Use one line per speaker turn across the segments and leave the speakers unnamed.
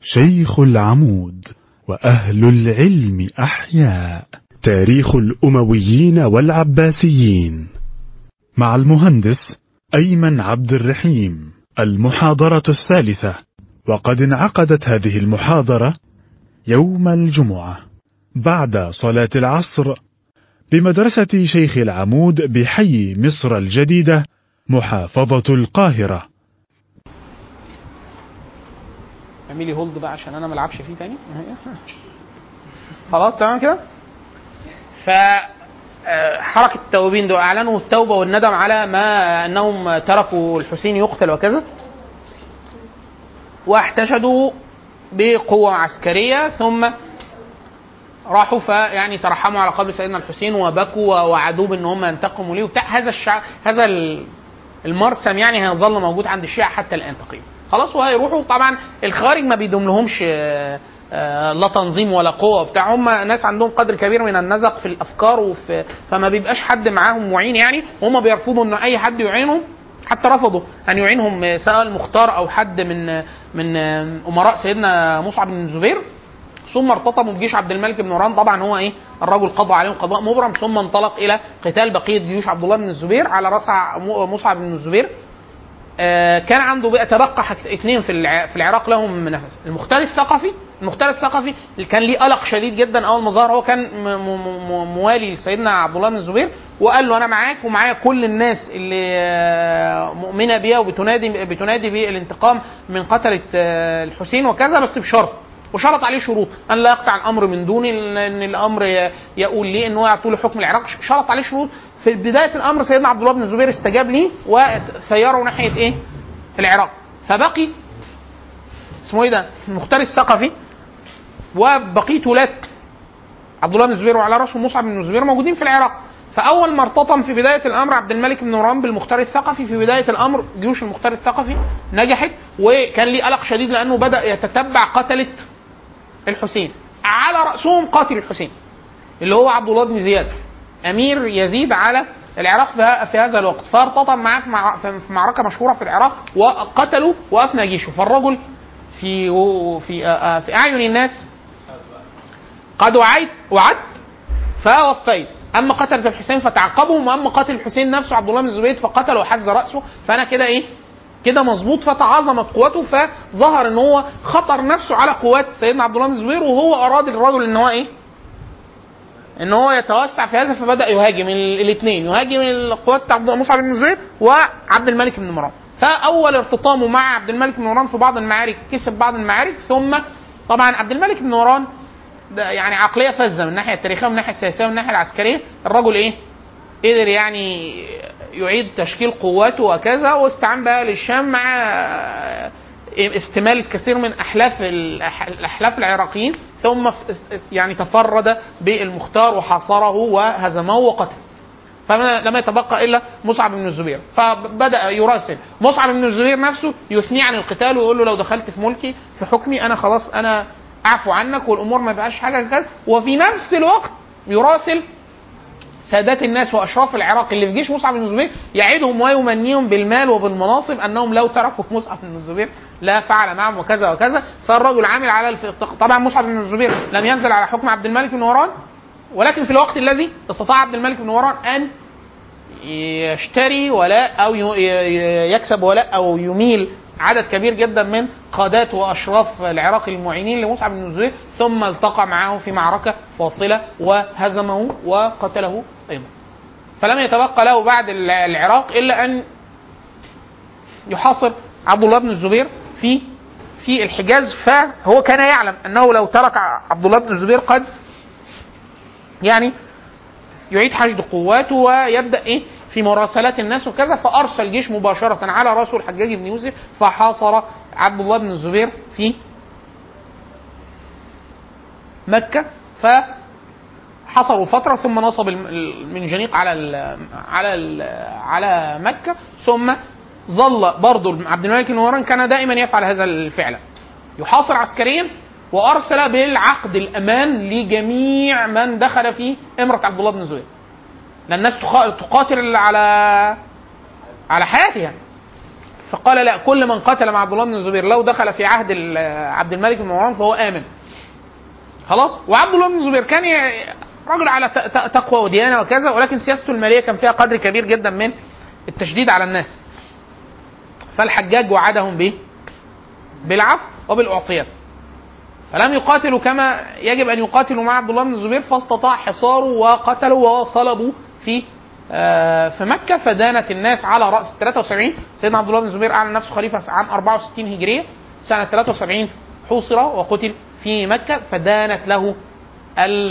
شيخ العمود وأهل العلم أحياء تاريخ الأمويين والعباسيين مع المهندس أيمن عبد الرحيم المحاضرة الثالثة وقد انعقدت هذه المحاضرة يوم الجمعة بعد صلاة العصر بمدرسة شيخ العمود بحي مصر الجديدة محافظة القاهرة
اعملي هولد بقى عشان انا ما العبش فيه تاني خلاص تمام كده ف آه، حركة التوابين دول أعلنوا التوبة والندم على ما أنهم تركوا الحسين يقتل وكذا واحتشدوا بقوة عسكرية ثم راحوا فيعني ترحموا على قبر سيدنا الحسين وبكوا ووعدوه بان هم ينتقموا ليه وبتاع هذا الشع... هذا ال- المرسم يعني هيظل موجود عند الشيعة حتى الان تقريبا خلاص وهيروحوا طبعا الخارج ما بيدوم لهمش آه، آه، لا تنظيم ولا قوه وبتاع هم ناس عندهم قدر كبير من النزق في الافكار وفي فما بيبقاش حد معاهم معين يعني هم بيرفضوا ان اي حد يعينهم حتى رفضوا ان يعينهم آه، سواء المختار او حد من من آه، امراء سيدنا مصعب بن الزبير ثم ارتطموا بجيش عبد الملك بن مروان طبعا هو ايه الرجل قضى عليهم قضاء مبرم ثم انطلق الى قتال بقيه جيوش عبد الله بن الزبير على راس م- مصعب بن الزبير آه، كان عنده بقى تبقى حاجت- اثنين في الع- في العراق لهم نفس المختار الثقفي المختار الثقفي اللي كان ليه قلق شديد جدا اول ما ظهر هو كان م- م- م- موالي لسيدنا عبد الله بن الزبير وقال له انا معاك ومعايا كل الناس اللي آه، مؤمنه بيا وبتنادي بتنادي بالانتقام من قتله آه، الحسين وكذا بس بشرط وشرط عليه شروط ان لا يقطع الامر من دوني ان إن الامر ي- يقول لي ان هو يعطوا له حكم العراق شرط عليه شروط في بدايه الامر سيدنا عبد الله بن الزبير استجاب ليه وسيره ناحيه ايه؟ العراق فبقي اسمه ايه ده؟ المختار الثقفي وبقيه ولاد عبد الله بن الزبير وعلى راسه مصعب بن الزبير موجودين في العراق فاول ما ارتطم في بدايه الامر عبد الملك بن مروان بالمختار الثقفي في بدايه الامر جيوش المختار الثقفي نجحت وكان ليه قلق شديد لانه بدا يتتبع قتله الحسين على راسهم قاتل الحسين اللي هو عبد الله بن زياد امير يزيد على العراق في في هذا الوقت فارتطم معاه في مع- في معركه مشهوره في العراق وقتلوا وافنى جيشه فالرجل في في آه، في اعين الناس قد وعيت وعدت فوفيت اما قتل الحسين فتعقبهم واما قاتل الحسين نفسه عبد الله بن الزبير فقتله وحز راسه فانا كده ايه كده مظبوط فتعاظمت قوته فظهر ان هو خطر نفسه على قوات سيدنا عبد الله بن الزبير وهو اراد الرجل ان هو ايه ان هو يتوسع في هذا فبدا يهاجم الاثنين يهاجم القوات عبد مصعب بن الزبير وعبد الملك بن مروان فاول ارتطامه مع عبد الملك بن مروان في بعض المعارك كسب بعض المعارك ثم طبعا عبد الملك بن مروان ده يعني عقليه فذه من الناحيه التاريخيه ومن الناحيه السياسيه ومن الناحيه العسكريه الرجل ايه قدر يعني يعيد تشكيل قواته وكذا واستعان بقى للشام مع استمال كثير من احلاف الأح- الاحلاف العراقيين ثم ف- يعني تفرد بالمختار وحاصره وهزمه وقتله فلم يتبقى الا مصعب بن الزبير فبدا يراسل مصعب بن الزبير نفسه يثني عن القتال ويقول له لو دخلت في ملكي في حكمي انا خلاص انا اعفو عنك والامور ما بقاش حاجه كده وفي نفس الوقت يراسل سادات الناس واشراف العراق اللي في جيش مصعب بن الزبير يعدهم ويمنيهم بالمال وبالمناصب انهم لو تركوا مصعب بن الزبير لا فعل معهم وكذا وكذا فالرجل عامل على الف... طبعا مصعب بن الزبير لم ينزل على حكم عبد الملك بن مروان ولكن في الوقت الذي استطاع عبد الملك بن مروان ان يشتري ولاء او ي- ي- يكسب ولاء او يميل عدد كبير جدا من قادات واشراف العراق المعينين لمصعب بن الزبير ثم التقى معه في معركه فاصله وهزمه وقتله ايضا. فلم يتبقى له بعد الع- العراق الا ان يحاصر عبد الله بن الزبير في في الحجاز فهو كان يعلم انه لو ترك عبد الله بن الزبير قد يعني يعيد حشد قواته ويبدا ايه في مراسلات الناس وكذا فارسل جيش مباشره على راسه الحجاج بن يوسف فحاصر عبد الله بن الزبير في مكه فحصروا فتره ثم نصب الم- المنجنيق على ال على ال على مكه ثم ظل برضه عبد الملك بن مروان كان دائما يفعل هذا الفعل يحاصر عسكريا وارسل بالعقد الامان لجميع من دخل في امره عبد الله بن الزبير لان الناس تخا- تقاتل على على حياتها فقال لا كل من قتل مع عبد الله بن الزبير لو دخل في عهد ال- عبد الملك بن مروان فهو امن خلاص وعبد الله بن الزبير كان ي- رجل على ت- ت- تقوى وديانه وكذا ولكن سياسته الماليه كان فيها قدر كبير جدا من التشديد على الناس فالحجاج وعدهم به بالعفو وبالاعطيات فلم يقاتلوا كما يجب ان يقاتلوا مع عبد الله بن الزبير فاستطاع حصاره وقتلوا وصلبوا في آه، في مكه فدانت الناس على راس 73 سيدنا عبد الله بن الزبير اعلن نفسه خليفه عام 64 هجريه سنه 73 حوصر وقتل في مكه فدانت له ال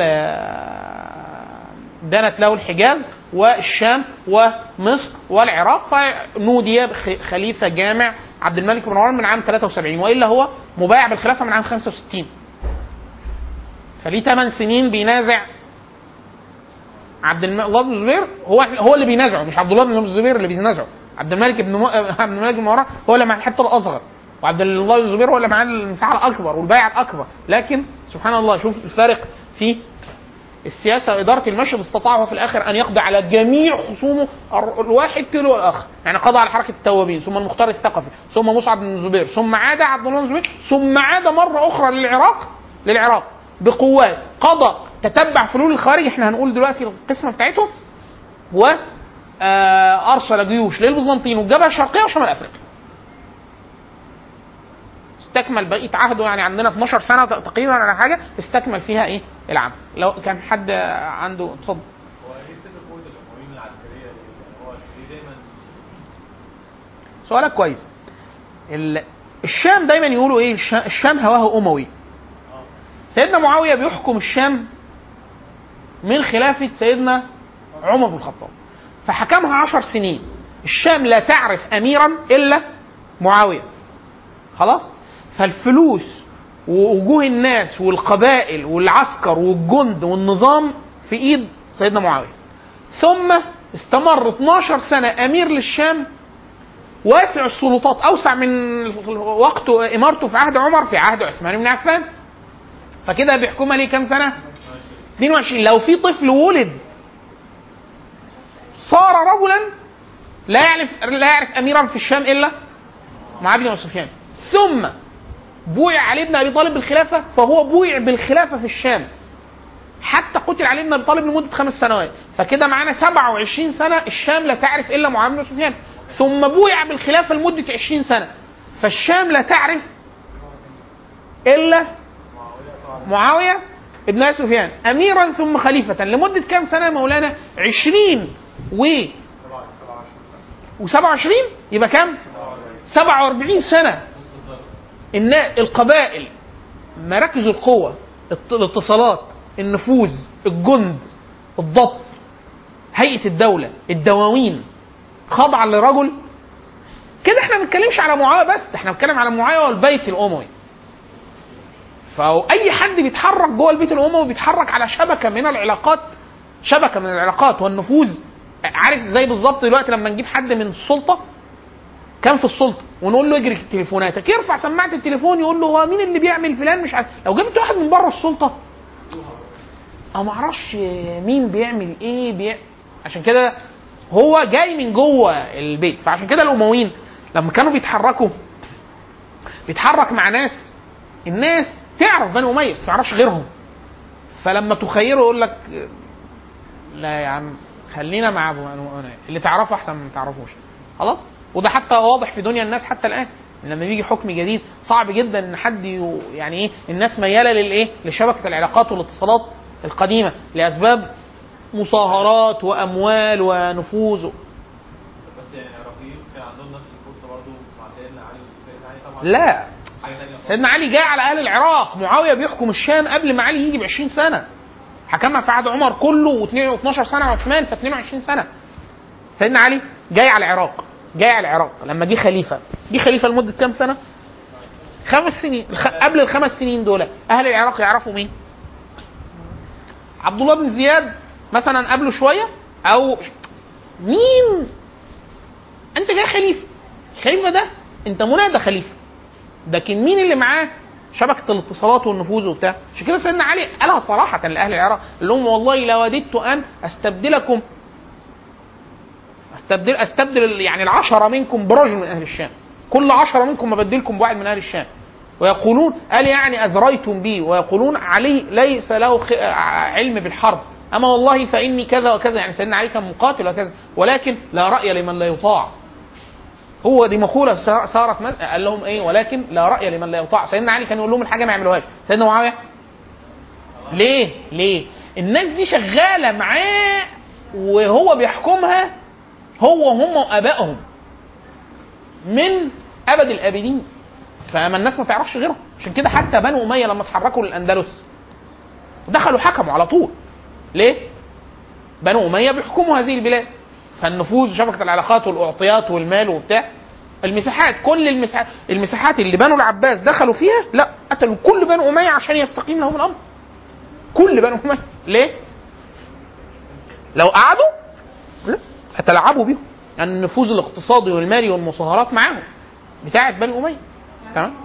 دانت له الحجاز والشام ومصر والعراق فنودي بخ- خليفه جامع عبد الملك بن مروان من عام 73 والا هو مبايع بالخلافه من عام 65 فليه 8 سنين بينازع عبد الم- الله بن الزبير هو هو اللي بينازعه مش عبد الله بن الزبير اللي بينازعه عبد الملك بن م... عبد الملك بن مروان هو اللي مع الحته الاصغر وعبد الله بن الزبير هو اللي معاه المساحه الاكبر والبيعه الاكبر لكن سبحان الله شوف الفارق في السياسه واداره المشهد استطاع هو في الاخر ان يقضي على جميع خصومه الر- الواحد تلو الاخر يعني قضى على حركه التوابين ثم المختار الثقفي ثم مصعب بن الزبير ثم عاد عبد الله بن الزبير ثم عاد مره اخرى للعراق للعراق بقوات قضى تتبع فلول الخارج احنا هنقول دلوقتي القسمه بتاعتهم و آه، ارسل جيوش للبيزنطيين والجبهه الشرقيه وشمال افريقيا استكمل بقيه عهده يعني عندنا 12 سنه تقريبا ولا حاجه استكمل فيها ايه العام لو كان حد عنده اتفضل
هو ايه سر قوه الامويين العسكريه دي؟ يعني هو ليه دايما
سؤالك كويس ال- الشام دايما يقولوا ايه الش- الشام هواه اموي سيدنا معاويه بيحكم الشام من خلافه سيدنا عمر بن الخطاب فحكمها عشر سنين الشام لا تعرف اميرا الا معاويه خلاص فالفلوس ووجوه الناس والقبائل والعسكر والجند والنظام في ايد سيدنا معاويه ثم استمر 12 سنه امير للشام واسع السلطات اوسع من وقت امارته في عهد عمر في عهد عثمان بن عفان فكده بيحكمها ليه كام سنه 22 لو في طفل ولد صار رجلا لا يعرف لا يعرف اميرا في الشام الا معاذ بن سفيان ثم بويع علي بن ابي طالب بالخلافه فهو بويع بالخلافه في الشام حتى قتل علي بن ابي طالب لمده خمس سنوات فكده معانا 27 سنه الشام لا تعرف الا معاويه بن سفيان ثم بويع بالخلافه لمده 20 سنه فالشام لا تعرف الا معاويه ابن ابي سفيان اميرا ثم خليفه لمده كام سنه يا مولانا 20 و و27 يبقى كام 47 سنه ان القبائل مراكز القوة الت- الاتصالات النفوذ الجند الضبط هيئة الدولة الدواوين خاضعة لرجل كده احنا ما بنتكلمش على معاوية بس احنا بنتكلم على معاوية والبيت الأموي فأي حد بيتحرك جوه البيت الأموي بيتحرك على شبكة من العلاقات شبكة من العلاقات والنفوذ عارف زي بالظبط دلوقتي لما نجيب حد من السلطة كان في السلطه ونقول له اجري تليفوناتك يرفع سماعه التليفون يقول له هو مين اللي بيعمل فلان مش عارف لو جبت واحد من بره السلطه او ما اعرفش مين بيعمل ايه بي... عشان كده هو جاي من جوه البيت فعشان كده الامويين لما كانوا بيتحركوا بيتحرك مع ناس الناس تعرف بني اميه بس ما تعرفش غيرهم فلما تخيره يقول لك لا يا عم خلينا مع ابو أمية. اللي تعرفه احسن من ما تعرفوش خلاص وده حتى واضح في دنيا الناس حتى الان لما بيجي حكم جديد صعب جدا ان حد ي- يعني ايه الناس مياله للايه لشبكه العلاقات والاتصالات القديمه لاسباب مصاهرات واموال ونفوذ
بس يعني العراقيين كان عندهم نفس الفرصه برضه مع سيدنا علي وسيدنا علي طبعا
لا
حاجه ثانيه خالص.
سيدنا علي جاء على اهل العراق معاويه بيحكم الشام قبل ما علي يجي ب 20 سنه حكمها في عهد عمر كله و12 سنه عثمان ف 22 سنه سيدنا علي جاي على العراق جاي على العراق لما جه خليفه جه خليفه لمده كام سنه؟ خمس سنين الخ... قبل الخمس سنين دول اهل العراق يعرفوا مين؟ عبد الله بن زياد مثلا قبله شويه او مين؟ انت جاي خليفه الخليفه ده انت منادى خليفه لكن مين اللي معاه شبكه الاتصالات والنفوذ وبتاع عشان كده سيدنا علي قالها صراحه لاهل العراق قال لهم والله لوددت ان استبدلكم استبدل استبدل يعني العشره منكم برجل من اهل الشام كل عشرة منكم أبدلكم بواحد من أهل الشام ويقولون قال يعني أزريتم بي ويقولون علي ليس له خ- علم بالحرب أما والله فإني كذا وكذا يعني سيدنا علي كان مقاتل وكذا ولكن لا رأي لمن لا يطاع هو دي مقولة سا- صارت مز... قال لهم ايه ولكن لا رأي لمن لا يطاع سيدنا علي كان يقول لهم الحاجة ما يعملوهاش سيدنا معاوية ليه ليه الناس دي شغالة معاه وهو بيحكمها هو وهم وابائهم من ابد الابدين فما الناس ما تعرفش غيرهم عشان كده حتى بنو اميه لما اتحركوا للاندلس دخلوا حكموا على طول ليه بنو اميه بيحكموا هذه البلاد فالنفوذ وشبكه العلاقات والاعطيات والمال وبتاع المساحات كل المساحات المساحات اللي بنو العباس دخلوا فيها لا قتلوا كل بنو اميه عشان يستقيم لهم الامر كل بنو اميه ليه لو قعدوا لا هتلعبوا بيهم النفوذ الاقتصادي والمالي والمصاهرات معاهم بتاعت بني اميه تمام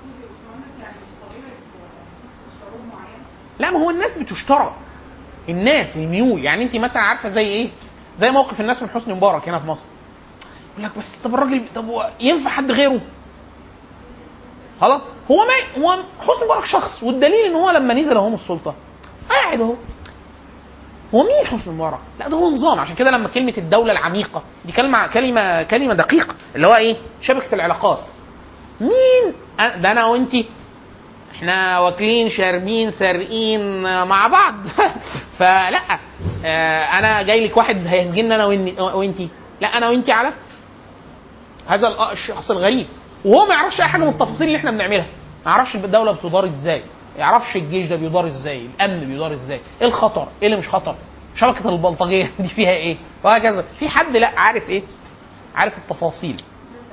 لا ما هو الناس بتشترى الناس الميول يعني انت مثلا عارفه زي ايه زي موقف الناس من حسني مبارك هنا في مصر يقول لك بس طب الراجل طب هو ينفع حد غيره خلاص هو ما هو حسني مبارك شخص والدليل ان هو لما نزل اهو من السلطه قاعد اهو هو مين حسني مبارك؟ لا ده هو نظام عشان كده لما كلمه الدوله العميقه دي كلمه كلمه كلمه دقيقه اللي هو ايه؟ شبكه العلاقات. مين؟ أ- ده انا وانتي احنا واكلين شاربين سارقين آه، مع بعض فلا آه، انا جاي لك واحد هيسجنني انا وإني- وانتي لا انا وانتي على هذا ال- الشخص الغريب وهو ما يعرفش اي حاجه من التفاصيل اللي احنا بنعملها ما يعرفش الدوله بتدار ازاي ما يعرفش الجيش ده بيدار ازاي الامن بيدار ازاي ايه الخطر ايه اللي مش خطر شبكه البلطجيه دي فيها ايه وهكذا في حد لا عارف ايه عارف التفاصيل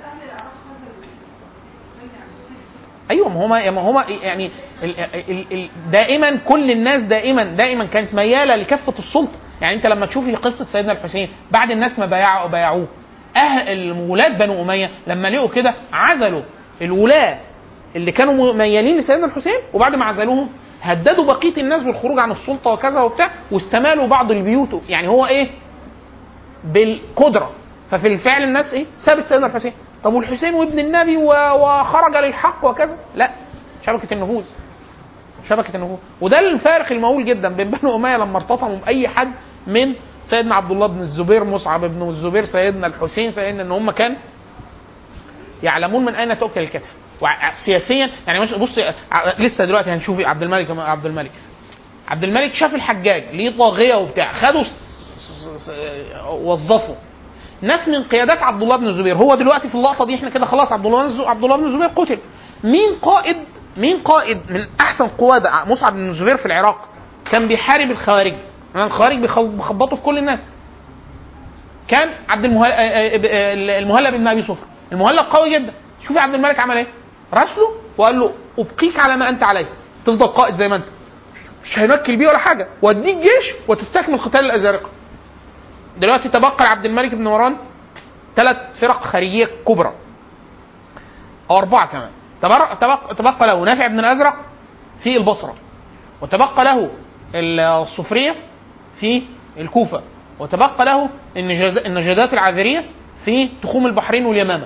ايوه ما هما ما هما يعني ال ال ال دائما كل الناس دائما دائما كانت مياله لكفه السلطه يعني انت لما تشوفي قصه سيدنا الحسين بعد الناس ما بايعوا بايعوه اهل ولاد بنو اميه لما لقوا كده عزلوا الولاد اللي كانوا ميالين لسيدنا الحسين وبعد ما عزلوهم هددوا بقيه الناس بالخروج عن السلطه وكذا وبتاع واستمالوا بعض البيوت يعني هو ايه بالقدره ففي الفعل الناس ايه سابت سيدنا الحسين طب والحسين وابن النبي و- وخرج للحق وكذا لا شبكه النفوذ شبكه النفوذ وده الفارق المهول جدا بين بنو اميه لما ارتطموا باي حد من سيدنا عبد الله بن الزبير مصعب بن الزبير سيدنا الحسين سيدنا ان هم كان يعلمون من اين تؤكل الكتف وسياسيا يعني مش بص ع- لسه دلوقتي هنشوف عبد الملك عبد الملك عبد الملك شاف الحجاج ليه طاغيه وبتاع خدوا س- س- س- وظفوا ناس من قيادات عبد الله بن الزبير هو دلوقتي في اللقطه دي احنا كده خلاص عبد الله بن الز- عبد الله بن الزبير قتل مين قائد مين قائد من احسن قواد ع- مصعب بن الزبير في العراق كان بيحارب الخوارج يعني الخوارج بيخل- بيخبطوا في كل الناس كان عبد المهل... المهلب بن ابي صفر المهلب قوي جدا شوفي عبد الملك عمل ايه راسله وقال له ابقيك على ما انت عليه تفضل قائد زي ما انت مش هيمكن بيه ولا حاجه واديك جيش وتستكمل قتال الازارقه دلوقتي تبقى لعبد الملك بن مروان ثلاث فرق خارجيه كبرى او اربعه كمان تبر- تبقى, تبقى له نافع بن الازرق في البصره وتبقى له الصفريه في الكوفه وتبقى له النجاد- النجادات العذريه في تخوم البحرين واليمامه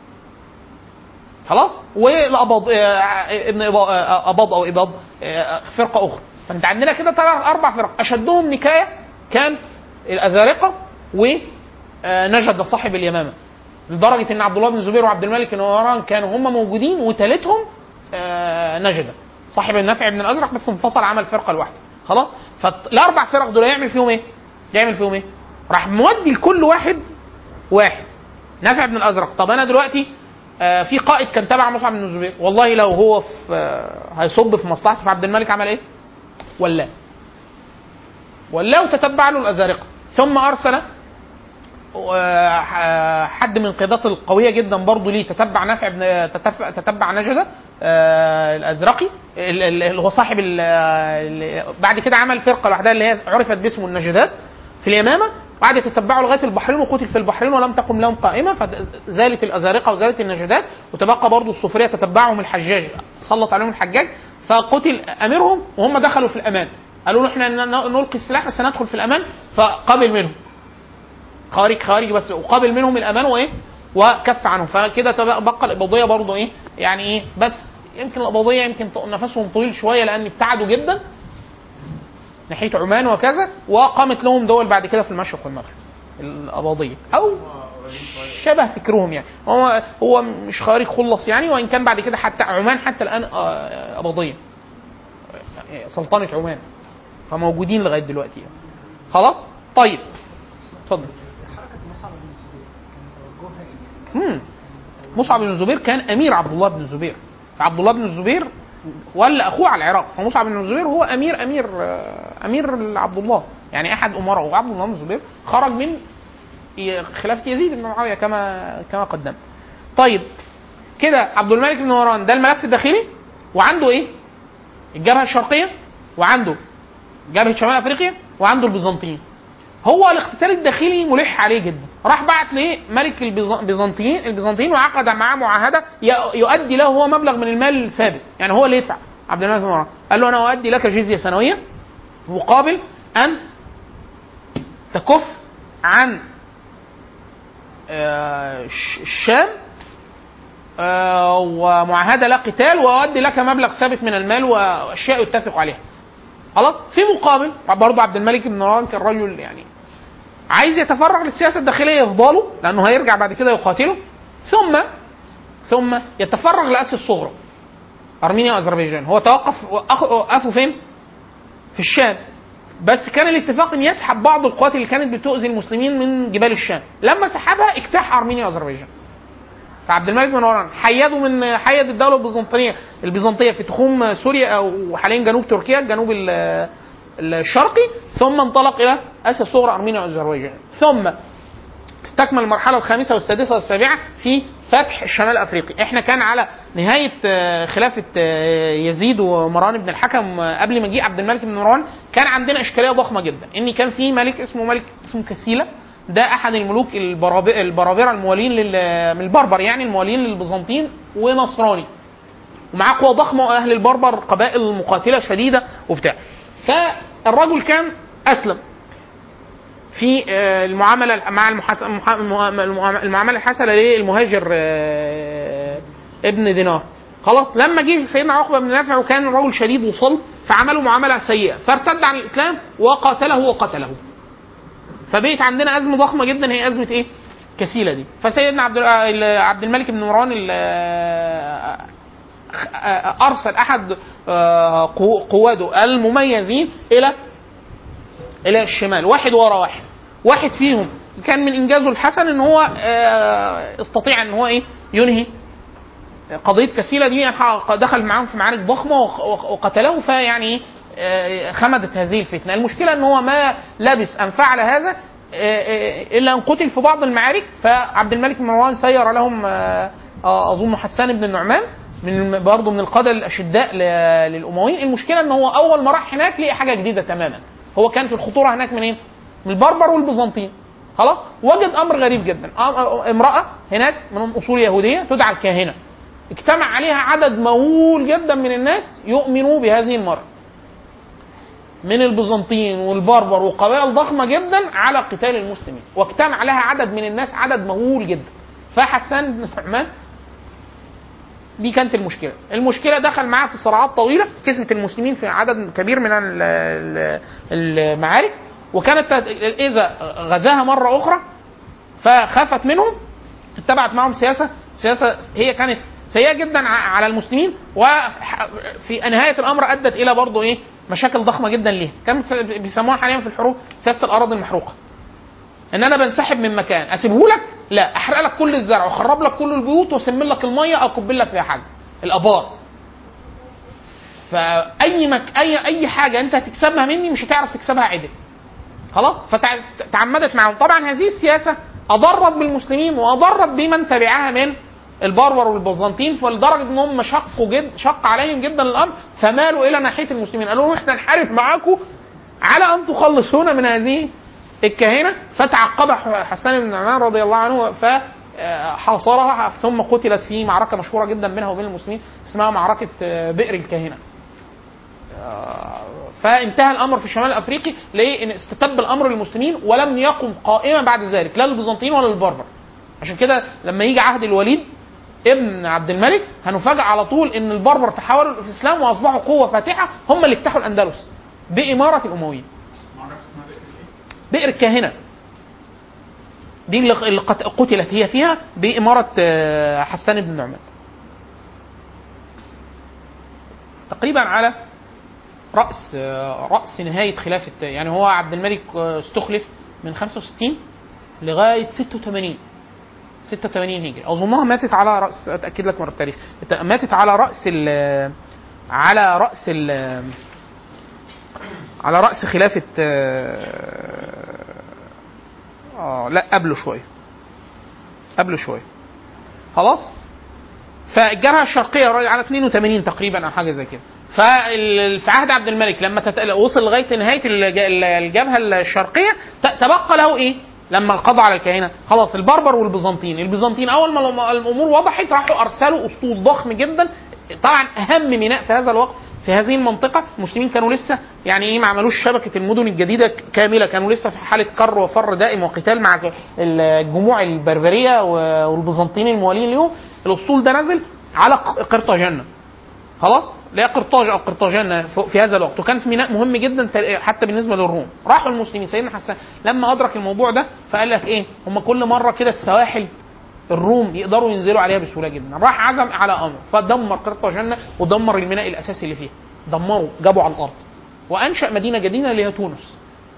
خلاص والاباض آه، ابن إبا- آه، اباض او اباض آه، فرقه اخرى فانت عندنا كده ثلاث اربع فرق اشدهم نكايه كان الازارقه ونجد صاحب اليمامه لدرجه ان عبد الله بن الزبير وعبد الملك بن مروان كانوا هم موجودين وثالثهم آه، نجده صاحب النافع بن الازرق بس انفصل عمل فرقه لوحده خلاص فالاربع فرق دول يعمل فيهم ايه؟ يعمل فيهم ايه؟ راح مودي لكل واحد واحد نافع بن الازرق طب انا دلوقتي آه، في قائد كان تبع مصعب بن الزبير والله لو هو في آه، هيصب في مصلحته فعبد الملك عمل ايه؟ ولا ولا وتتبع له الازارقه ثم ارسل آه، حد من القيادات القويه جدا برضه ليه تتبع نافع بن تتبع, تتبع نجده آه، الازرقي ال- ال- اللي هو صاحب ال- ال- بعد كده عمل فرقه لوحدها اللي هي عرفت باسمه النجدات في اليمامه وقعد يتتبعوا لغايه البحرين وقتل في البحرين ولم تقم لهم قائمه فزالت الازارقه وزالت النجدات وتبقى برضه الصوفيه تتبعهم الحجاج سلط عليهم الحجاج فقتل اميرهم وهم دخلوا في الامان قالوا له احنا ن- نلقي السلاح بس ندخل في الامان فقبل منهم خوارج خوارج بس وقابل منهم الامان وايه وكف عنهم فكده تبقى- بقى القبضيه برضه ايه يعني ايه بس يمكن القبضيه يمكن ط- نفسهم طويل شويه لان ابتعدوا جدا ناحيه عمان وكذا وقامت لهم دول بعد كده في المشرق والمغرب القبضيه او شبه فكرهم يعني هو هو مش خارج خلص يعني وان كان بعد كده حتى عمان حتى الان آه، قبضيه سلطنه عمان فموجودين لغايه دلوقتي يعني. خلاص طيب اتفضل
حركه مصعب بن الزبير كان توجهها ايه؟
مم. مصعب بن الزبير كان امير عبد الله بن الزبير فعبد الله بن الزبير ولا اخوه على العراق فمصعب بن الزبير هو امير امير آه، امير عبد الله يعني احد امراء وعبد الله بن الزبير خرج من ي- خلافه يزيد بن معاويه كما كما قدمت طيب كده عبد الملك بن مروان ده الملف الداخلي وعنده ايه الجبهه الشرقيه وعنده جبهه شمال افريقيا وعنده البيزنطيين هو الاقتتال الداخلي ملح عليه جدا راح بعت لملك البيز- البيزنطيين البيزنطيين وعقد معاه معاهده ي- يؤدي له هو مبلغ من المال ثابت يعني هو اللي يدفع عبد الملك بن مروان قال له انا اؤدي لك جزيه سنويه مقابل ان تكف عن آه، الش- الشام آه، ومعاهده لا قتال واؤدي لك مبلغ ثابت من المال واشياء يتفق عليها خلاص في مقابل برضه عبد الملك بن مروان كان رجل يعني عايز يتفرغ للسياسه الداخليه يفضله لانه هيرجع بعد كده يقاتله ثم ثم يتفرغ لاسيا الصغرى ارمينيا واذربيجان هو توقف وأخ- وقفوا فين؟ في الشام بس كان الاتفاق ان يسحب بعض القوات اللي كانت بتؤذي المسلمين من جبال الشام لما سحبها اجتاح ارمينيا واذربيجان فعبد الملك بن مروان حيدوا من حيد الدوله البيزنطيه البيزنطيه في تخوم سوريا او حاليا جنوب تركيا الجنوب ال- الشرقي ثم انطلق الى اسيا الصغرى ارمينيا واذربيجان ثم استكمل المرحله الخامسه والسادسه والسابعه في فتح الشمال الافريقي احنا كان على نهايه آه، خلافه آه، يزيد ومروان بن الحكم آه، قبل مجيء عبد الملك بن مروان كان عندنا اشكاليه ضخمه جدا ان كان في ملك اسمه ملك اسمه كسيله ده احد الملوك البراب- البرابره الموالين لل- من البربر يعني الموالين للبيزنطيين ونصراني ومعاه قوة ضخمة وأهل البربر قبائل مقاتلة شديدة وبتاع فالرجل كان أسلم في آه، المعاملة مع المحاس... المحا- المعا- المعاملة الحسنة للمهاجر آه، ابن دينار خلاص لما جه سيدنا عقبة بن نافع وكان رجل شديد وصلب فعملوا معاملة سيئة فارتد عن الإسلام وقاتله وقتله فبقت عندنا أزمة ضخمة جدا هي أزمة إيه؟ كسيلة دي فسيدنا عبد ال- عبد الملك بن مروان ال- ارسل احد آه، قو- قواده المميزين الى الى الشمال واحد ورا واحد واحد فيهم كان من انجازه الحسن ان هو آه، استطيع ان هو ايه ينهي قضيه كسيله دي يعني دخل معاهم في معارك ضخمه وق- وق- وقتله فيعني ايه آه، خمدت هذه الفتنه المشكله ان هو ما لبس ان فعل هذا آه، آه، الا ان قتل في بعض المعارك فعبد الملك بن مروان سير لهم آه، آه، اظن حسان بن النعمان من برضه من القاده الاشداء ل- للامويين المشكله ان هو اول ما راح هناك لقي حاجه جديده تماما هو كان في الخطوره هناك منين من البربر والبيزنطيين خلاص وجد امر غريب جدا أم- امراه هناك من اصول يهوديه تدعى الكاهنه اجتمع عليها عدد مهول جدا من الناس يؤمنوا بهذه المرأة من البيزنطيين والبربر وقبائل ضخمة جدا على قتال المسلمين واجتمع عليها عدد من الناس عدد مهول جدا فحسان بن نعمان دي كانت المشكلة المشكلة دخل معاه في صراعات طويلة كسبت المسلمين في عدد كبير من ال- ال- المعارك وكانت إذا غزاها مرة أخرى فخافت منهم اتبعت معهم سياسه سياسه هي كانت سيئه جدا ع- على المسلمين وفي نهايه الامر ادت الى برضه ايه مشاكل ضخمه جدا ليها كان في- بيسموها حاليا في الحروب سياسه الاراضي المحروقه ان انا بنسحب من مكان اسيبه لك لا احرق لك كل الزرع واخرب لك كل البيوت واسمن لك الميه او اكب لك فيها حاجه الابار فاي مك... اي اي حاجه انت هتكسبها مني مش هتعرف تكسبها عدل خلاص فتعمدت معهم طبعا هذه السياسه اضرت بالمسلمين واضرت بمن تبعها من البربر والبيزنطيين فلدرجه ان هم شقوا جد شق عليهم جدا الامر فمالوا الى ناحيه المسلمين قالوا لهم احنا نحارب معاكم على ان تخلصونا من هذه الكاهنه فتعقب حسان بن نعمان رضي الله عنه فحاصرها ثم قتلت في معركه مشهوره جدا بينها وبين المسلمين اسمها معركه بئر الكاهنه فانتهى الامر في الشمال الافريقي لان استتب الامر للمسلمين ولم يقم قائما بعد ذلك لا للبيزنطيين ولا للبربر عشان كده لما يجي عهد الوليد ابن عبد الملك هنفاجئ على طول ان البربر تحولوا الاسلام واصبحوا قوه فاتحه هم اللي افتحوا الاندلس باماره الامويين بئر الكاهنه دي اللي اللي قت- قتلت هي فيها باماره آه، حسان بن نعمان تقريبا على راس آه، راس نهايه خلافه يعني هو عبد الملك آه، استخلف من 65 لغايه 86 86 هجري اظنها ماتت على راس اتاكد لك من التاريخ ماتت على راس ال على راس ال على راس خلافه آه آه، لا قبله شويه قبله شويه خلاص فالجبهه الشرقيه على 82 تقريبا او حاجه زي كده فال- في عهد عبد الملك لما تت... وصل لغايه نهايه الج- الجبهه الشرقيه ت- تبقى له ايه؟ لما قضى على الكهنه خلاص البربر والبيزنطيين، البيزنطيين اول ما الأم- الامور وضحت راحوا ارسلوا اسطول ضخم جدا طبعا اهم ميناء في هذا الوقت في هذه المنطقة المسلمين كانوا لسه يعني ايه ما عملوش شبكة المدن الجديدة كاملة كانوا لسه في حالة كر وفر دائم وقتال مع الجموع البربرية والبيزنطيين الموالين ليهم الاسطول ده نزل على قرطاجنة خلاص لا قرطاج او قرطاجنة في هذا الوقت وكان في ميناء مهم جدا حتى بالنسبه للروم راحوا المسلمين سيدنا حسان لما ادرك الموضوع ده فقال لك ايه هم كل مره كده السواحل الروم يقدروا ينزلوا عليها بسهوله جدا راح عزم على امر فدمر قرطاجنة ودمر الميناء الاساسي اللي فيها دمروا جابوا على الارض وانشا مدينه جديده اللي هي تونس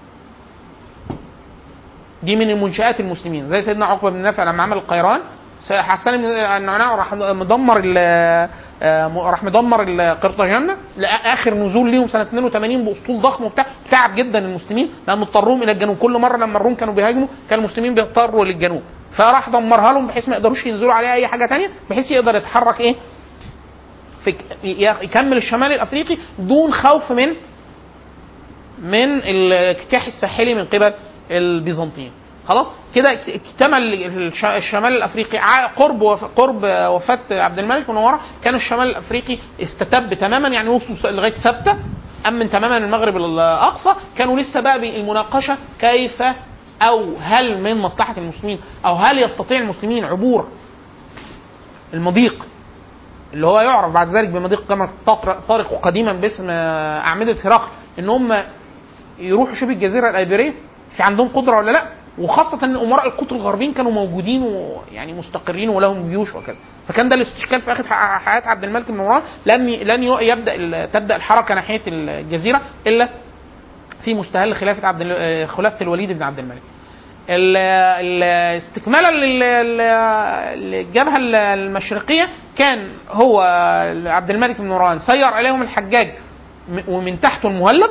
دي من المنشآت المسلمين زي سيدنا عقبه بن نافع لما عمل القيران حسان بن النعناع راح مدمر راح مدمر قرطاجنة لاخر نزول ليهم سنه 82 باسطول ضخم وبتاع تعب جدا المسلمين لان اضطروهم الى الجنوب كل مره لما الروم كانوا بيهاجموا كان المسلمين بيضطروا للجنوب فراح دمرها لهم بحيث ما يقدروش ينزلوا عليها اي حاجه تانية بحيث يقدر يتحرك ايه في يكمل الشمال الافريقي دون خوف من من الاجتياح الساحلي من قبل البيزنطيين خلاص كده اكتمل الشمال الافريقي قرب قرب وفاه عبد الملك بن نوره كان الشمال الافريقي استتب تماما يعني وصلوا لغايه سبته امن تماما المغرب الاقصى كانوا لسه بقى بالمناقشه كيف او هل من مصلحه المسلمين او هل يستطيع المسلمين عبور المضيق اللي هو يعرف بعد ذلك بمضيق كما طارق قديما باسم اعمده هرقل ان هم يروحوا شبه الجزيره الايبيريه في عندهم قدره ولا لا وخاصة ان امراء القطر الغربيين كانوا موجودين ويعني مستقرين ولهم جيوش وكذا، فكان ده الاستشكال في اخر حياة عبد الملك بن مروان لن لن يبدا تبدا الحركة ناحية الجزيرة الا في مستهل خلافة عبد خلافة الوليد بن عبد الملك. استكمالا للجبهة المشرقية كان هو عبد الملك بن مروان سير عليهم الحجاج ومن تحته المهلب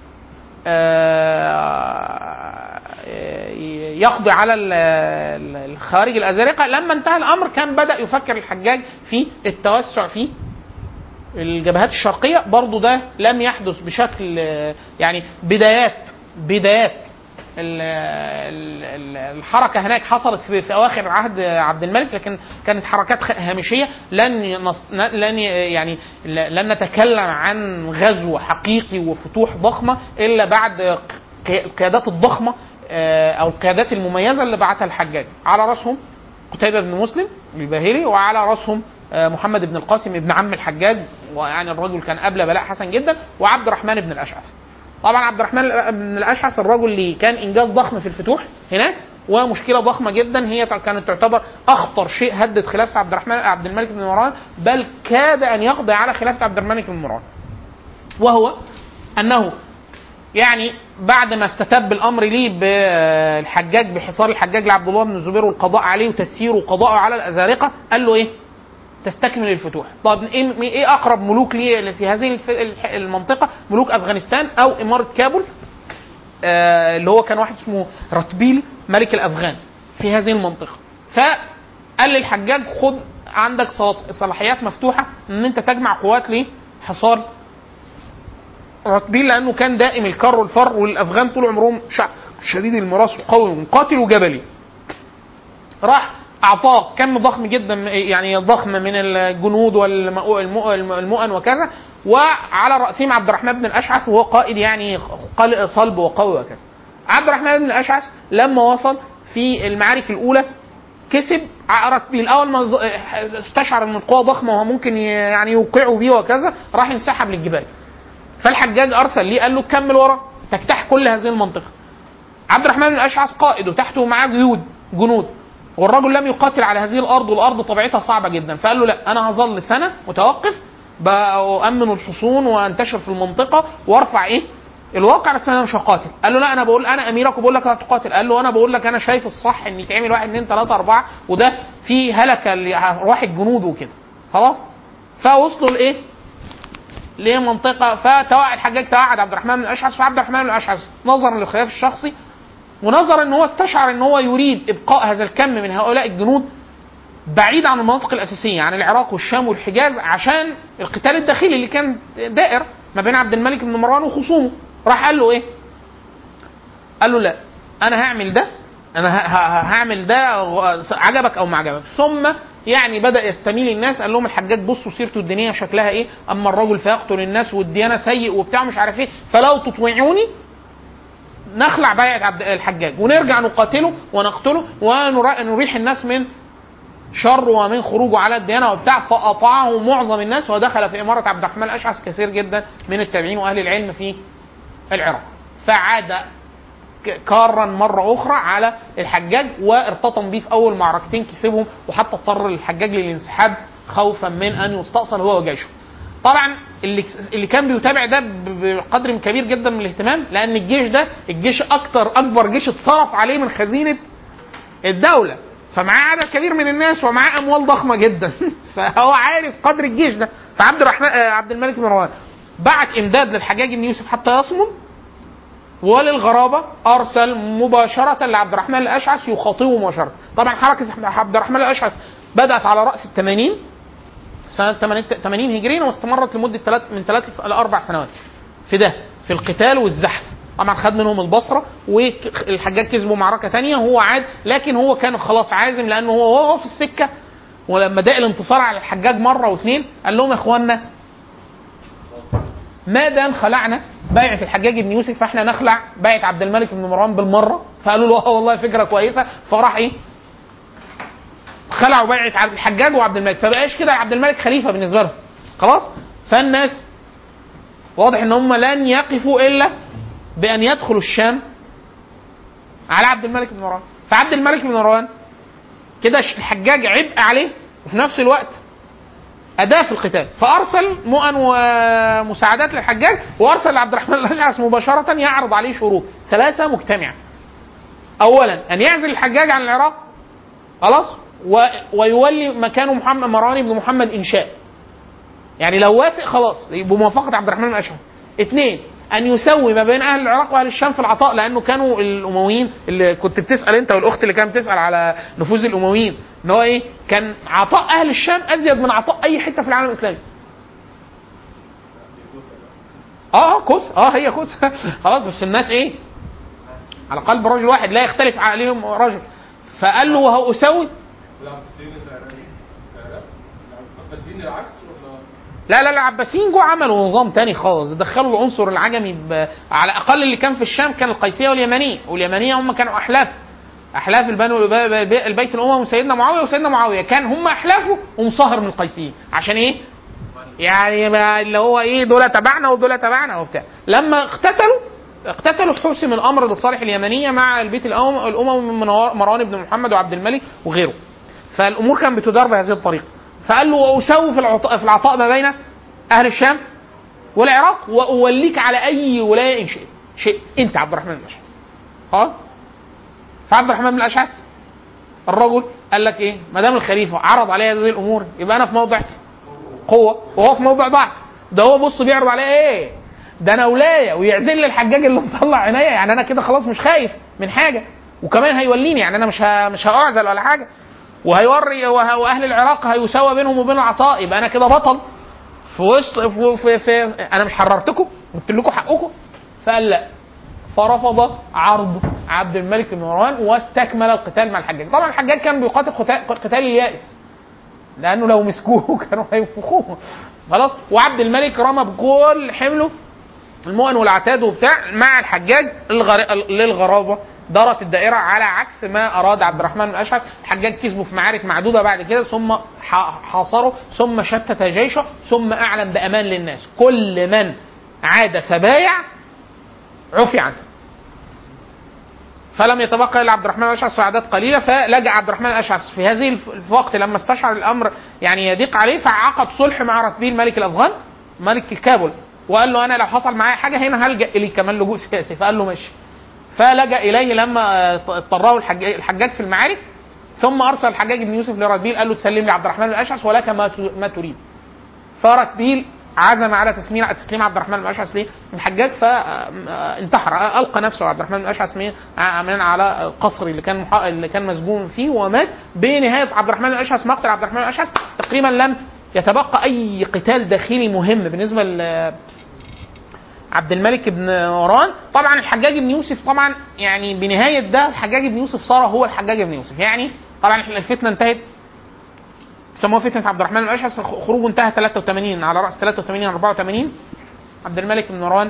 يقضي على الخارج الازارقه لما انتهى الامر كان بدا يفكر الحجاج في التوسع في الجبهات الشرقيه برضو ده لم يحدث بشكل يعني بدايات بدايات الحركه هناك حصلت في, في اواخر عهد عبد الملك لكن كانت حركات هامشيه لن لن يعني لن نتكلم عن غزو حقيقي وفتوح ضخمه الا بعد القيادات الضخمه او القيادات المميزه اللي بعتها الحجاج على راسهم قتيبه بن مسلم الباهلي وعلى راسهم محمد بن القاسم ابن عم الحجاج ويعني الرجل كان قبل بلاء حسن جدا وعبد الرحمن بن الاشعث طبعا عبد الرحمن بن الاشعث الرجل اللي كان انجاز ضخم في الفتوح هناك ومشكله ضخمه جدا هي كانت تعتبر اخطر شيء هدد خلافه عبد الرحمن عبد الملك بن مروان بل كاد ان يقضي على خلافه عبد الملك بن مروان وهو انه يعني بعد ما استتب الامر ليه بالحجاج بحصار الحجاج لعبد الله بن الزبير والقضاء عليه وتسييره وقضاءه على الازارقه قال له ايه؟ تستكمل الفتوح طب ايه ايه اقرب ملوك ليه في هذه المنطقه ملوك افغانستان او اماره كابول آه اللي هو كان واحد اسمه رتبيل ملك الافغان في هذه المنطقه فقال للحجاج خد عندك صلاحيات مفتوحه ان انت تجمع قوات لحصار رتبيل لانه كان دائم الكر والفر والافغان طول عمرهم شعب شديد المراس وقوي ومقاتل وجبلي راح اعطاه كم ضخم جدا يعني ضخم من الجنود والمؤن وكذا وعلى راسهم عبد الرحمن بن الاشعث وهو قائد يعني صلب وقوي وكذا. عبد الرحمن بن الاشعث لما وصل في المعارك الاولى كسب عقرت الاول ما ز- استشعر ان القوه ضخمه وهو ممكن ي- يعني يوقعوا بيه وكذا راح انسحب للجبال فالحجاج ارسل ليه قال له كمل ورا تجتاح كل هذه المنطقه عبد الرحمن بن الاشعث قائد وتحته معاه جيود جنود والرجل لم يقاتل على هذه الارض والارض طبيعتها صعبه جدا فقال له لا انا هظل سنه متوقف بأمن الحصون وانتشر في المنطقه وارفع ايه الواقع بس انا مش هقاتل قال له لا انا بقول انا اميرك وبقول لك هتقاتل قال له انا بقول لك انا شايف الصح ان يتعمل واحد اثنين ثلاثه اربعه وده في هلكه لارواح الجنود وكده خلاص فوصلوا لايه لمنطقه فتوعد الحجاج توعد عبد الرحمن بن الاشعث فعبد الرحمن بن الاشعث نظرا للخلاف الشخصي ونظرا ان هو استشعر ان هو يريد ابقاء هذا الكم من هؤلاء الجنود بعيد عن المناطق الاساسيه عن العراق والشام والحجاز عشان القتال الداخلي اللي كان دائر ما بين عبد الملك بن مروان وخصومه راح قال له ايه؟ قال له لا انا هعمل ده انا ه- ه- هعمل ده غ- عجبك او ما عجبك ثم يعني بدا يستميل الناس قال لهم الحجاج بصوا سيرته الدينيه شكلها ايه اما الرجل فيقتل الناس والديانه سيء وبتاع مش عارف ايه فلو تطيعوني نخلع بيعة عبد الحجاج ونرجع نقاتله ونقتله ونريح الناس من شر ومن خروجه على الديانه وبتاع فاطاعه معظم الناس ودخل في اماره عبد الرحمن الاشعث كثير جدا من التابعين واهل العلم في العراق فعاد ك- كارا مره اخرى على الحجاج وارتطم بيه في اول معركتين كسبهم وحتى اضطر الحجاج للانسحاب خوفا من ان يستأصل هو وجيشه. طبعا اللي اللي كان بيتابع ده ب- بقدر كبير جدا من الاهتمام لان الجيش ده الجيش اكتر اكبر جيش اتصرف عليه من خزينه الدوله فمعاه عدد كبير من الناس ومعاه اموال ضخمه جدا فهو عارف قدر الجيش ده فعبد الرحمن آه، عبد الملك بن مروان بعت امداد للحجاج بن يوسف حتى يصمم وللغرابه ارسل مباشره لعبد الرحمن الاشعث يخاطبه مباشره طبعا حركه عبد الرحمن الاشعث بدات على راس ال 80 سنه 80 80 هجريا واستمرت لمده ثلاث من ثلاث الى اربع سنوات في ده في القتال والزحف طبعا خد منهم البصره والحجاج كسبوا معركه تانية هو عاد لكن هو كان خلاص عازم لانه هو وهو في السكه ولما داق الانتصار على الحجاج مره واثنين قال لهم يا اخوانا ما دام خلعنا بيعة الحجاج بن يوسف فاحنا نخلع بيعة عبد الملك بن مروان بالمره فقالوا له اه والله فكره كويسه فراح ايه خلعوا بيعة عبد الحجاج وعبد الملك فبقاش كده عبد الملك خليفه بالنسبه لهم خلاص فالناس واضح ان هم لن يقفوا الا بان يدخلوا الشام على عبد الملك بن مروان فعبد الملك بن مروان كده الحجاج عبء عليه وفي نفس الوقت أداة في القتال فأرسل مؤن ومساعدات للحجاج وأرسل لعبد الرحمن الأشعث مباشرة يعرض عليه شروط ثلاثة مجتمعة أولا أن يعزل الحجاج عن العراق خلاص و... ويولي مكانه محمد مروان بن محمد إنشاء يعني لو وافق خلاص بموافقة عبد الرحمن الأشعث اثنين أن يسوي ما بين أهل العراق وأهل الشام في العطاء لأنه كانوا الأمويين اللي كنت بتسأل أنت والأخت اللي كانت بتسأل على نفوذ الأمويين إن هو إيه؟ كان عطاء أهل الشام أزيد من عطاء أي حتة في العالم الإسلامي. اه اه كوس اه هي كوس خلاص بس الناس ايه؟ على قلب رجل واحد لا يختلف عليهم رجل فقال له وهو اسوي
العباسيين العراقيين العباسيين العكس ولا
لا لا لا العباسيين جو عملوا نظام تاني خالص دخلوا العنصر العجمي ب... على الاقل اللي كان في الشام كان القيسيه واليمنيه واليمنيه هم كانوا احلاف احلاف البنو البيت الاموي سيدنا معاويه وسيدنا معاويه كان هم احلافه ومصهر من القيسيين عشان ايه؟ يعني ما اللي هو ايه دول تبعنا ودول تبعنا وبتاع لما اقتتلوا اقتتلوا حسم الامر لصالح اليمنيه مع البيت الأم- الاموي من مروان بن محمد وعبد الملك وغيره فالامور كانت بتدار بهذه الطريقه فقال له واسوي في العطاء في العطاء ما بين اهل الشام والعراق واوليك على اي ولايه ان شئت شئت انت عبد الرحمن بن الاشعث خلاص فعبد الرحمن بن الاشعث الرجل قال لك ايه ما دام الخليفه عرض علي هذه الامور يبقى انا في موضع قوه وهو في موضع ضعف ده هو بص بيعرض عليا ايه ده انا ولايه ويعزل لي الحجاج اللي مطلع عينيا يعني انا كده خلاص مش خايف من حاجه وكمان هيوليني يعني انا مش ه... مش هاعزل ولا حاجه وهيوري وه... واهل العراق هيساوى بينهم وبين العطاء يبقى انا كده بطل في وسط في, في, في انا مش حررتكم قلت لكم حقكم فقال لا فرفض عرض عبد الملك بن مروان واستكمل القتال مع الحجاج طبعا الحجاج كان بيقاتل قتال, قتال اليائس لانه لو مسكوه كانوا هينفخوه خلاص وعبد الملك رمى بكل حمله المؤن والعتاد وبتاع مع الحجاج الغر... للغرابه دارت الدائره على عكس ما اراد عبد الرحمن بن الاشعث الحجاج كسبه في معارك معدوده بعد كده ثم ح- حاصره ثم شتت جيشه ثم اعلن بامان للناس كل من عاد فبايع عفي عنه فلم يتبقى الا عبد الرحمن الاشعث في اعداد قليله فلجا عبد الرحمن الاشعث في هذه الف- الوقت لما استشعر الامر يعني يضيق عليه فعقد صلح مع رتبيل ملك الافغان ملك الكابل وقال له انا لو حصل معايا حاجه هنا هلجا اليك كمان لجوء سياسي فقال له ماشي فلجا اليه لما آه، اضطره الحجاج, الحجاج في المعارك ثم ارسل الحجاج بن يوسف لرتبيل قال له تسلم لي عبد الرحمن الاشعث ولك ما ت- ما تريد فرتبيل عزم على تسليم تسليم عبد الرحمن بن الاشعث ليه؟ الحجاج فانتحر القى نفسه عبد الرحمن بن الاشعث من من على القصر اللي كان محا- اللي كان مسجون فيه ومات بنهايه عبد الرحمن بن الاشعث مقتل عبد الرحمن بن الاشعث تقريبا لم يتبقى اي قتال داخلي مهم بالنسبه ل عبد الملك بن مروان طبعا الحجاج بن يوسف طبعا يعني بنهايه ده الحجاج بن يوسف صار هو الحجاج بن يوسف يعني طبعا الفتنه انتهت سموها فتنه عبد الرحمن الاشعث خروجه انتهى 83 على راس 83 84 عبد الملك بن مروان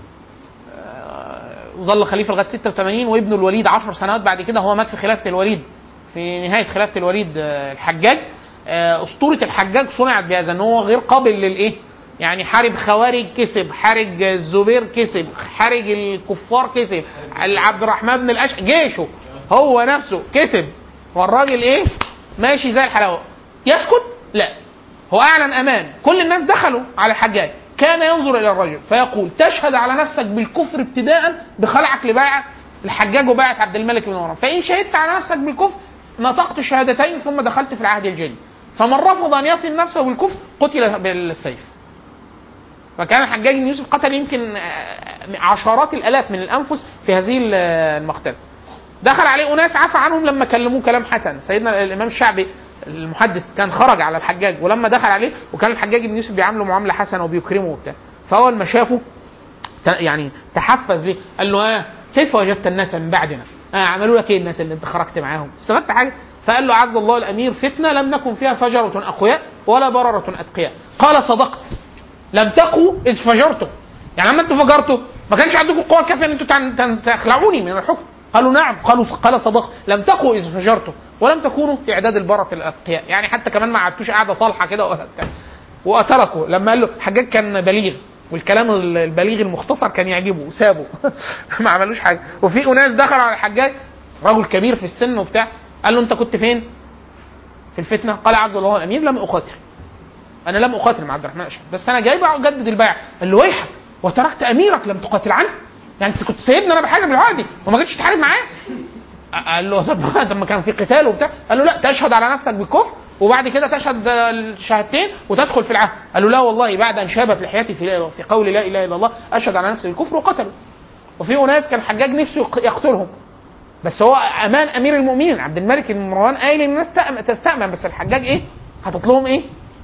آه، ظل خليفه لغايه 86 وابنه الوليد 10 سنوات بعد كده هو مات في خلافه الوليد في نهايه خلافه الوليد آه، الحجاج آه، اسطوره الحجاج صنعت بهذا ان هو غير قابل للايه؟ يعني حارب خوارج كسب حارج الزبير كسب حارج الكفار كسب عبد الرحمن بن الاشعث جيشه هو نفسه كسب والراجل ايه ماشي زي الحلاوه يسكت لا هو اعلن امان كل الناس دخلوا على الحجاج كان ينظر الى الرجل فيقول تشهد على نفسك بالكفر ابتداء بخلعك لبيعه الحجاج وبيعه عبد الملك بن مروان فان شهدت على نفسك بالكفر نطقت الشهادتين ثم دخلت في العهد الجديد فمن رفض ان يصل نفسه بالكفر قتل بالسيف فكان الحجاج بن يوسف قتل يمكن آه، عشرات الالاف من الانفس في هذه ال- المقتله دخل عليه اناس عفى عنهم لما كلموه كلام حسن سيدنا الامام الشعبي المحدث كان خرج على الحجاج ولما دخل عليه وكان الحجاج بن يوسف بيعامله معامله حسنه وبيكرمه وبتاع فاول ما شافه ت- يعني تحفز ليه قال له اه كيف وجدت الناس من بعدنا آه عملوا لك ايه الناس اللي انت خرجت معاهم استفدت حاجه فقال له عز الله الامير فتنه لم نكن فيها فجره اقوياء ولا برره اتقياء قال صدقت لم تقوا اذ فجرتم يعني لما انتوا فجرتوا ما كانش عندكم قوه كافيه ان انتوا تن- تن- تخلعوني من الحكم قالوا نعم قالوا قال صدق لم تقوا اذ فجرتم ولم تكونوا في اعداد البرة الاتقياء يعني حتى كمان ما قعدتوش قاعده صالحه كده ولا بتاع. وتركوا لما قال له الحجاج كان بليغ والكلام البليغ المختصر كان يعجبه وسابه ما عملوش حاجه وفي اناس دخلوا على الحجاج رجل كبير في السن وبتاع قال له انت كنت فين؟ في الفتنه قال عز الله الامير لم اقاتل انا لم اقاتل مع عبد الرحمن الاشعري بس انا جاي بقى اجدد البيعه قال له ويحك وتركت اميرك لم تقاتل عنه يعني انت كنت سايبني انا بحارب العادي وما جيتش تحارب معاه قال له طب ما- طب ما كان في قتال وبتاع قال له لا تشهد على نفسك بالكفر وبعد كده تشهد الشهادتين وتدخل في العهد قال له لا والله بعد ان شابت لحيتي في في قول لا اله الا الله اشهد على نفسي بالكفر وقتلوا وفي اناس كان الحجاج نفسه يق- يقتلهم بس هو امان امير المؤمنين عبد الملك بن مروان قايل الناس تأم- تستأمن بس الحجاج ايه؟ حاطط لهم ايه؟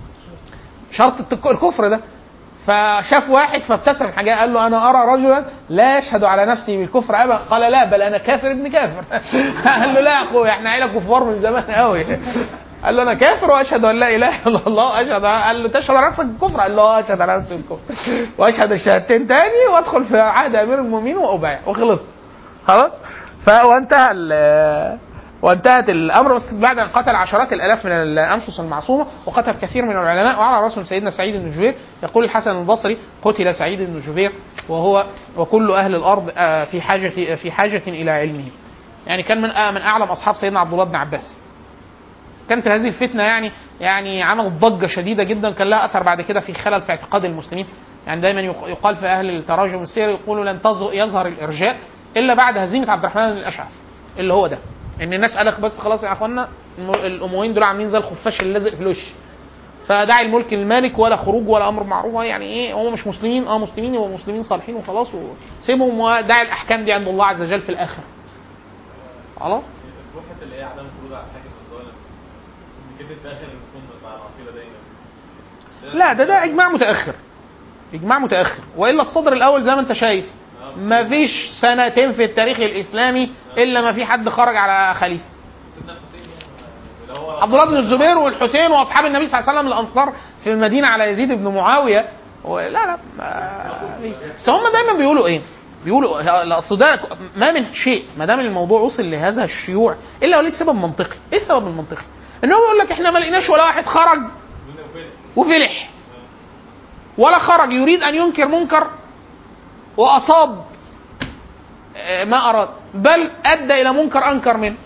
شرط التك- الكفر ده فشاف واحد فابتسم حاجه قال له انا ارى رجلا لا يشهد على نفسه بالكفر ابدا قال لا بل انا كافر ابن كافر قال له لا يا اخويا احنا عيله كفار من زمان قوي قال له انا كافر واشهد ان لا اله الا الله اشهد قال له تشهد على نفسك بالكفر قال له اه اشهد على نفسي بالكفر واشهد الشهادتين تاني وادخل في عهد امير المؤمنين وابايع وخلص خلاص ف وانتهى ال- وانتهت الامر بس بعد ان قتل عشرات الالاف من الانفس المعصومه وقتل كثير من العلماء وعلى راسهم سيدنا سعيد بن جبير يقول الحسن البصري قتل سعيد بن جبير وهو وكل اهل الارض آه، في حاجه في حاجه الى علمه يعني كان من آه، من اعلم اصحاب سيدنا عبد الله بن عباس كانت هذه الفتنه يعني يعني عملت ضجه شديده جدا كان لها اثر بعد كده في خلل في اعتقاد المسلمين يعني دايما يق- يقال في اهل التراجم السير يقولوا لن تظهر- يظهر الارجاء الا بعد هزيمه عبد الرحمن بن الاشعث اللي هو ده ان الناس قالك بس خلاص يا اخوانا الم- الامويين دول عاملين زي الخفاش اللي لازق في الوش فداعي الملك للمالك ولا خروج ولا امر معروف يعني ايه هم مش مسلمين اه مسلمين يبقوا مسلمين صالحين وخلاص وسيبهم وداعي الاحكام دي عند الله عز وجل في الاخره خلاص
الروحة اللي هي عدم الخروج على الحاكم الظالم ان كده في الاخر نكون مع العقيده دايما
لا ده ده اجماع متاخر اجماع متاخر والا الصدر الاول زي ما انت شايف ما فيش سنتين في التاريخ الاسلامي الا ما في حد خرج على خليفه
سيدنا الحسين يعني اللي هو
عبد الله بن الزبير والحسين واصحاب النبي صلى الله عليه وسلم الانصار في المدينه على يزيد بن معاويه و- لا لا ما فيش. بس هم دايما بيقولوا ايه؟ بيقولوا اصل ده ما من شيء ما دام الموضوع وصل لهذا الشيوع الا وليه سبب منطقي، ايه السبب المنطقي؟ ان هو يقول لك احنا ما لقيناش ولا واحد خرج وفلح ولا خرج يريد ان ينكر منكر واصاب آه، ما اراد بل ادى الى منكر انكر منه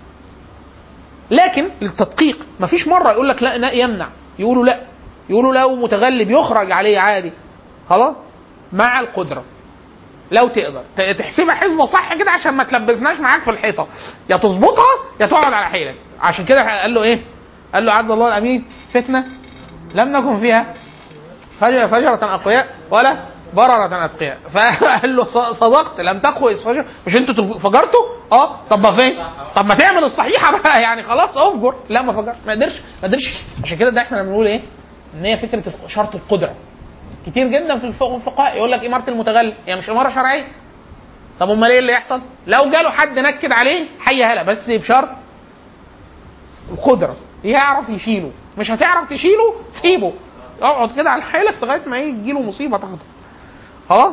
لكن التدقيق ما فيش مره يقول لك لا, لا يمنع يقولوا لا يقولوا لو متغلب يخرج عليه عادي خلاص مع القدره لو تقدر ت- تحسبها حسبه صح كده عشان ما تلبسناش معاك في الحيطه يا تظبطها يا تقعد على حيلك عشان كده قال له ايه قال له عز الله الامين فتنه لم نكن فيها فجر فجرة أقوياء ولا بررة أتقياء فقال له ص- صدقت لم تقوى إذ فجر مش انتوا تف- فجرتوا؟ اه طب ما فين؟ طب ما تعمل الصحيحة بقى يعني خلاص افجر لا ما فجر ما قدرش ما قدرش عشان كده ده احنا بنقول ايه؟ ان هي فكرة الف- شرط القدرة كتير جدا في الفقه الفقهاء يقول لك إمارة المتغلب هي مش إمارة شرعية طب امال ايه اللي يحصل؟ لو جاله حد نكد عليه حي هلا بس بشرط القدرة يعرف يشيله مش هتعرف تشيله سيبه اقعد كده على حالك لغايه ما يجي تجيله مصيبه تاخده خلاص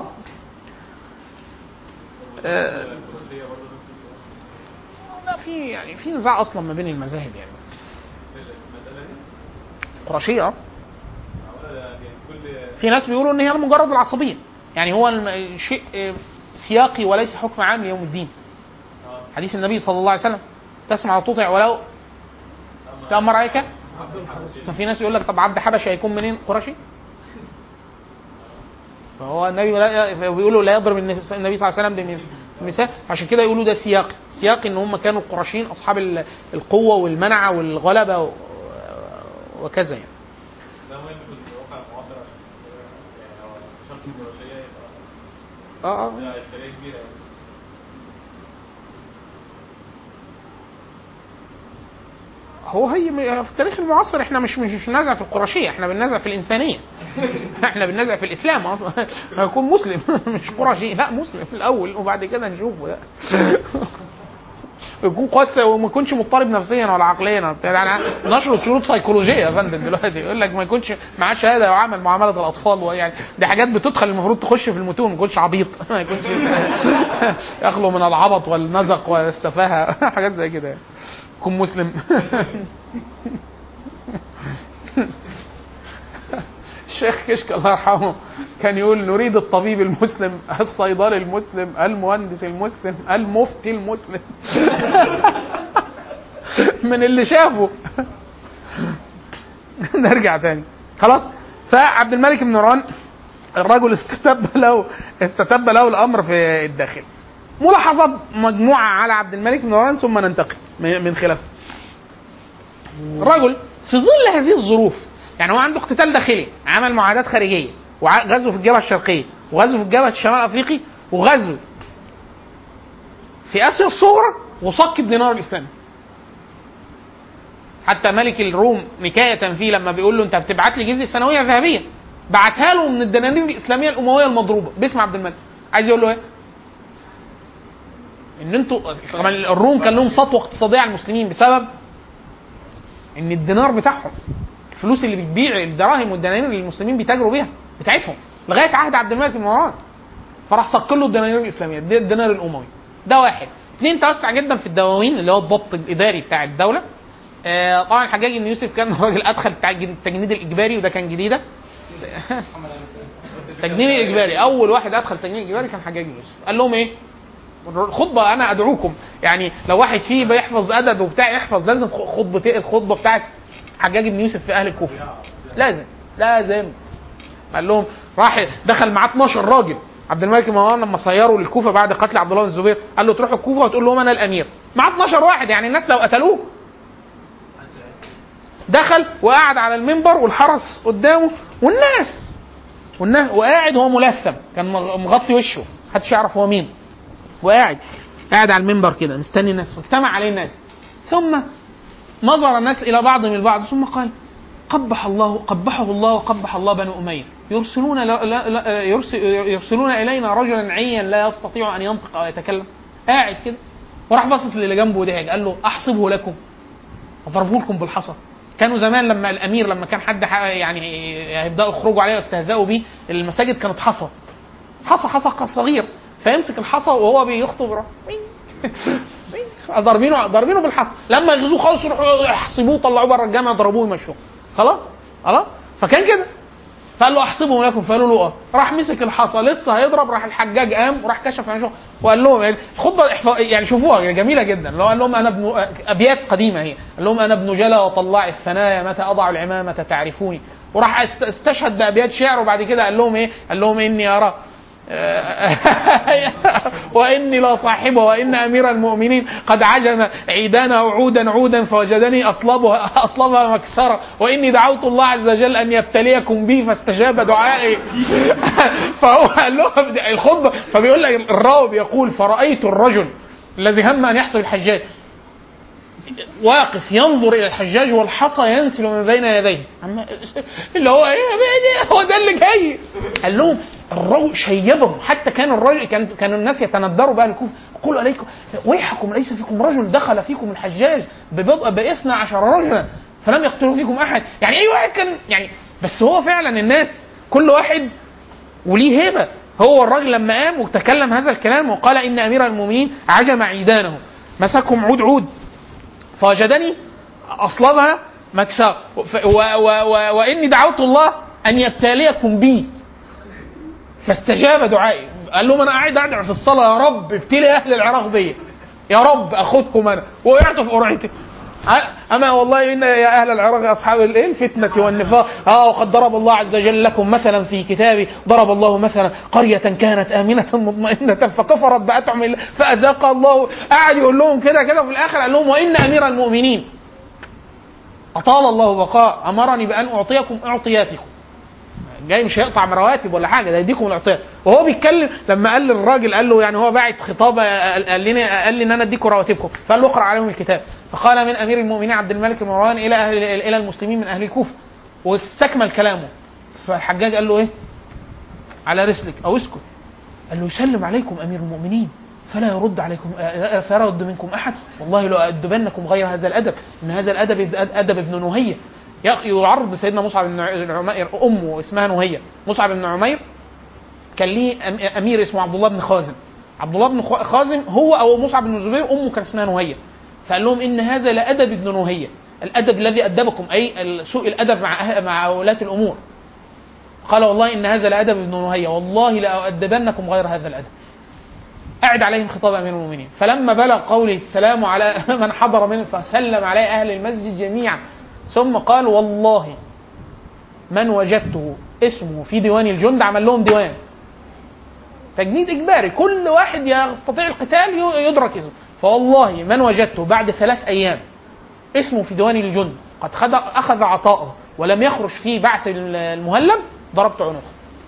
آه،
الكروشيه برضه نفس الكلام.
لا في يعني في نزاع اصلا ما بين المذاهب يعني
المساله دي
قرشيه اه
معقوله يعني كل
في ناس بيقولوا ان هي مجرد العصبيه يعني هو الم- شيء آه، سياقي وليس حكم عام ليوم الدين
اه
حديث النبي صلى الله عليه وسلم تسمع وتطيع ولو تأمر عليك ما في ناس يقول لك طب عبد حبشي هيكون منين قرشي فهو النبي لا بيقولوا لا يضرب النبي صلى الله عليه وسلم بمثال عشان كده يقولوا ده سياقي سياقي ان هم كانوا القرشيين اصحاب ال- القوه والمنعه والغلبه و- وكذا يعني
ده مهم في الواقع المعاصر عشان يعني هو شرط الكروشيه يبقى
اه اه
ده اشكاليه كبيره يعني
هو هي م- في التاريخ المعاصر احنا مش مش مش بننازع في القرشيه احنا بننازع في الانسانيه احنا بننازع في الاسلام اصلا يكون مسلم مش قرشي لا مسلم في الاول وبعد كده نشوفه لا يكون قاسي وما يكونش مضطرب نفسيا ولا عقليا ولا بتاع. يعني نشرط شروط سيكولوجيه يا فندم دلوقتي يقول لك ما يكونش معاه شهاده يعامل معامله الاطفال ويعني دي حاجات بتدخل المفروض تخش في المتون ما يكونش عبيط ما يكونش يخلو من العبط والنزق والسفاهه حاجات زي كده يعني. يكون مسلم الشيخ كشك الله يرحمه كان يقول نريد الطبيب المسلم الصيدلي المسلم المهندس المسلم المفتي المسلم من اللي شافه نرجع تاني خلاص فعبد الملك بن مروان الرجل استتب له استتب له الامر في الداخل ملاحظات مجموعه على عبد الملك بن مروان ثم ننتقل من من خلافه الرجل في ظل هذه الظروف يعني هو عنده اقتتال داخلي عمل معاهدات خارجيه وغزو في الجبهه الشرقيه وغزو في الجبهه الشمال الافريقي وغزو في اسيا الصغرى وصك الدينار الاسلامي حتى ملك الروم نكاية فيه لما بيقول له انت بتبعت لي جزية سنوية ذهبية بعتها له من الدنانير الاسلامية الاموية المضروبة باسم عبد الملك عايز يقول له ايه؟ ان انتوا طبعا الروم كان لهم سطوة اقتصادية على المسلمين بسبب ان الدينار بتاعهم الفلوس اللي بتبيع الدراهم والدنانير اللي المسلمين بيتاجروا بيها بتاعتهم لغايه عهد عبد الملك بن مروان فراح صك له الدنانير الاسلاميه الد- الدينار الاموي ده واحد اثنين توسع جدا في الدواوين اللي هو الضبط الاداري بتاع الدوله آه طبعا الحجاج بن يوسف كان راجل ادخل بتاع الج- التجنيد الاجباري وده كان جديده تجنيد اجباري اول واحد ادخل تجنيد اجباري كان حجاج بن يوسف قال لهم ايه الخطبه انا ادعوكم يعني لو واحد فيه بيحفظ ادب وبتاع يحفظ لازم خطبه الخطبه بتاعت حجاج بن يوسف في اهل الكوفه لازم لازم قال لهم راح دخل معاه 12 راجل عبد الملك بن مروان لما صيروا للكوفه بعد قتل عبد الله بن الزبير قال له تروحوا الكوفه وتقول لهم انا الامير معاه 12 واحد يعني الناس لو قتلوه دخل وقعد على المنبر والحرس قدامه والناس والناس وقاعد وهو ملثم كان مغ- مغطي وشه محدش يعرف هو مين وقاعد قاعد على المنبر كده مستني الناس فاجتمع عليه الناس ثم نظر الناس الى بعضهم البعض ثم قال قبح الله قبحه الله وقبح الله بنو اميه يرسلون لا لا لا يرسل يرسلون الينا رجلا عيا لا يستطيع ان ينطق او يتكلم قاعد كده وراح باصص للي جنبه ضحك قال له احسبه لكم اضربه لكم بالحصى كانوا زمان لما الامير لما كان حد ح- يعني هيبداوا يخرجوا عليه ويستهزئوا بيه المساجد كانت حصى حصى حصى صغير فيمسك الحصى وهو بيخطب يروح ضاربينه ضاربينه بالحصى لما يغزوه خالص يروحوا يحسبوه طلعوه بره الجامع ضربوه ومشوه خلاص خلاص فكان كده فقال له احسبهم لكم فقالوا له اه راح مسك الحصى لسه هيضرب راح الحجاج قام وراح كشف عن شغله وقال لهم يعني الخطبه احف- يعني شوفوها جميله جدا لو قال لهم انا ابن ابيات قديمه هي قال لهم انا ابن جلا وطلاع الثنايا متى اضع العمامه تعرفوني وراح است- استشهد بابيات شعر وبعد كده قال لهم ايه؟ قال لهم اني ارى واني لا صاحبه وان امير المؤمنين قد عجن عيدانه عودا عودا فوجدني اصلبها اصلبها مكسره واني دعوت الله عز وجل ان يبتليكم بي فاستجاب دعائي فهو قال لهم الخطبه فبيقول لك الراوي بيقول فرايت الرجل الذي هم ان يحسب الحجاج واقف ينظر الى الحجاج والحصى ينسل من بين يديه عم- اللي هو ايه يا بيه، هو ده اللي جاي قال لهم الرجل شيبهم حتى كان الرجل كان كان الناس يتندروا بقى الكوفه قولوا عليكم ويحكم ليس فيكم رجل دخل فيكم الحجاج ببضع باثنى عشر رجلا فلم يقتلوا فيكم احد يعني اي واحد كان يعني بس هو فعلا الناس كل واحد وليه هيبه هو الراجل لما قام وتكلم هذا الكلام وقال ان امير المؤمنين عجم عيدانه مسكهم عود عود فوجدني اصلبها مكسر ف- و و و واني دعوت الله ان يبتليكم بي فاستجاب دعائي قال لهم انا قاعد ادعو في الصلاه يا رب ابتلي اهل العراق بيا يا رب اخذكم انا وقعت في قرعتي أ- اما والله ان يا اهل العراق اصحاب الايه الفتنه والنفاق اه وقد ضرب الله عز وجل لكم مثلا في كتابه ضرب الله مثلا قريه كانت امنه مطمئنه فكفرت بانعم الله فاذاقها الله قعد يقول لهم كده كده وفي الاخر قال لهم وان امير المؤمنين اطال الله بقاء امرني بان اعطيكم اعطياتكم جاي مش هيقطع من رواتب ولا حاجه ده يديكم الاعطيات وهو بيتكلم لما قال للراجل قال له يعني هو باعت خطابه قال قال لي قال لي ان انا اديكم رواتبكم فقال له اقرا عليهم الكتاب فقال من امير المؤمنين عبد الملك بن مروان الى اهل الى المسلمين من اهل الكوفه واستكمل كلامه فالحجاج قال له ايه على رسلك او اسكت قال له يسلم عليكم امير المؤمنين فلا يرد عليكم آه، فلا يرد منكم احد والله لو ادبنكم غير هذا الادب ان هذا الادب ادب ابن نهيه يا- يعرض سيدنا مصعب بن عمير امه اسمها نهيه مصعب بن عمير كان ليه أم- امير اسمه عبد الله بن خازم عبد الله بن خ- خازم هو او مصعب بن زبير امه كان اسمها نهيه فقال لهم ان هذا لادب ابن نهيه الادب الذي ادبكم اي ال- سوء الادب مع أه- مع ولاة الامور قال والله ان هذا لادب ابن نهيه والله لأؤدبنكم غير هذا الادب أعد عليهم خطاب أمير المؤمنين فلما بلغ قوله السلام على من حضر منه فسلم عليه أهل المسجد جميعا ثم قال والله من وجدته اسمه في ديوان الجند عمل لهم ديوان تجنيد إجباري كل واحد يستطيع القتال ي- يدرك اسمه فوالله من وجدته بعد ثلاث أيام اسمه في ديوان الجند قد خد أخذ عطاءه ولم يخرج في بعث المهلب ضربت عنقه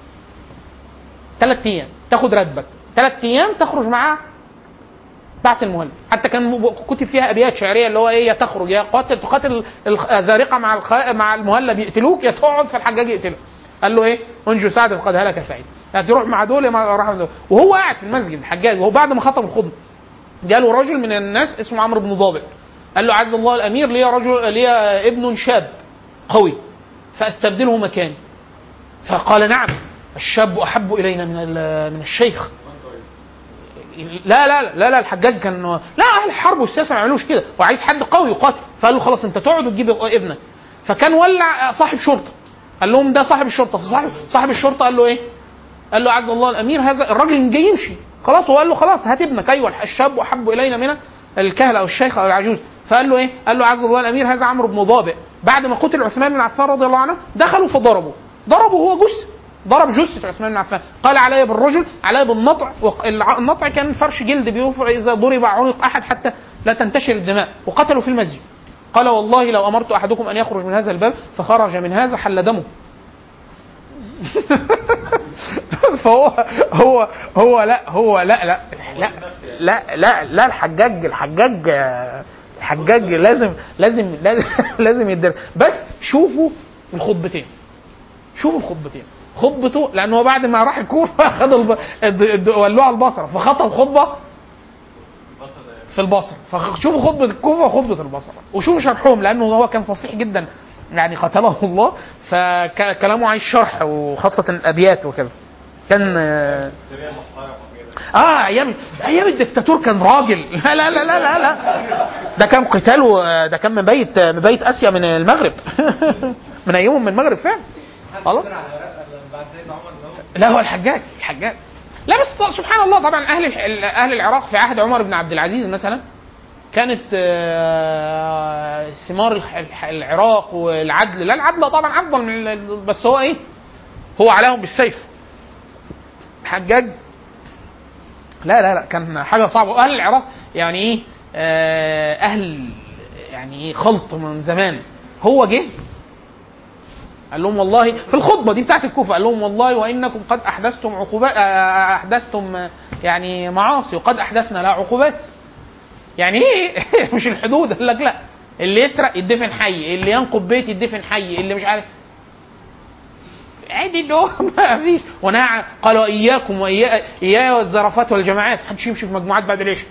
ثلاث ايام تاخد راتبك ثلاث ايام تخرج معاه بعث المهلب حتى كان م- كتب فيها ابيات شعريه اللي هو ايه يا تخرج يا قاتل تقاتل الخ- الزارقه مع الخ... مع المهلب يقتلوك يا تقعد في الحجاج يقتلك قال له ايه انجو سعد قد هلك سعيد يعني تروح مع دول يا ما راح مع دول. وهو قاعد في المسجد الحجاج وهو بعد ما خطب الخطبه جاله رجل من الناس اسمه عمرو بن ضابط قال له عز الله الامير لي رجل لي ابن شاب قوي فاستبدله مكاني فقال نعم الشاب احب الينا من ال- من الشيخ لا لا لا لا الحجاج كان لا اهل الحرب والسياسه ما يعملوش كده وعايز حد قوي يقاتل فقال له خلاص انت تقعد وتجيب ابنك فكان ولع صاحب شرطه قال لهم ده صاحب الشرطه فصاحب صاحب الشرطه قال له ايه؟ قال له عز الله الامير هذا الراجل جاي يمشي خلاص هو قال له خلاص هات ابنك ايوه الشاب احب الينا من الكهل او الشيخ او العجوز فقال له ايه؟ قال له عز الله الامير هذا عمرو بن ضابئ بعد ما قتل عثمان بن عفان رضي الله عنه دخلوا فضربوا ضربوا هو جثه ضرب جثه عثمان بن عفان قال علي بالرجل علي بالنطع وق- الع- النطع كان فرش جلد بيوفر اذا ضرب عنق احد حتى لا تنتشر الدماء وقتلوا في المسجد قال والله لو امرت احدكم ان يخرج من هذا الباب فخرج من هذا حل دمه فهو هو هو لا هو لا لا لا لا لا, لا الحجاج الحجاج الحجاج لازم لازم لازم لازم يدر بس شوفوا الخطبتين شوفوا الخطبتين خطبته لان هو بعد ما راح الكوفه خد الب... الد- الد- ولوها البصره فخطب خطبه في البصره فشوفوا خطبه الكوفه وخطبه البصره وشوفوا شرحهم لانه هو كان فصيح جدا يعني قتله الله فكلامه عايز شرح وخاصه الابيات وكذا كان آه،
سريع محترم وكده
اه ايام ايام الدكتاتور كان راجل لا لا لا لا لا, لا. ده كان قتال و- ده كان مبيت مبيت اسيا من المغرب من ايامهم من المغرب فعلا خلاص
بعد سيدنا عمر اللي هو
لا هو الحجاج الحجاج لا بس سبحان الله طبعا اهل الح- اهل العراق في عهد عمر بن عبد العزيز مثلا كانت آه، ثمار الح- الح- العراق والعدل لا العدل طبعا افضل من ال- بس هو ايه هو عليهم بالسيف حجاج لا لا لا كان حاجه صعبه واهل العراق يعني ايه آه، اهل يعني ايه خلط من زمان هو جه قال لهم والله في الخطبه دي بتاعت الكوفه قال لهم والله وانكم قد احدثتم عقوبات آه، احدثتم آه، يعني معاصي وقد احدثنا لها عقوبات يعني ايه مش الحدود قال لك لا اللي يسرق يدفن حي اللي ينقب بيت يدفن حي اللي مش عارف عادي اللي هو ما فيش ونهى عن- قال واياكم واياي إياي والزرافات والجماعات محدش يمشي في مجموعات بعد العشاء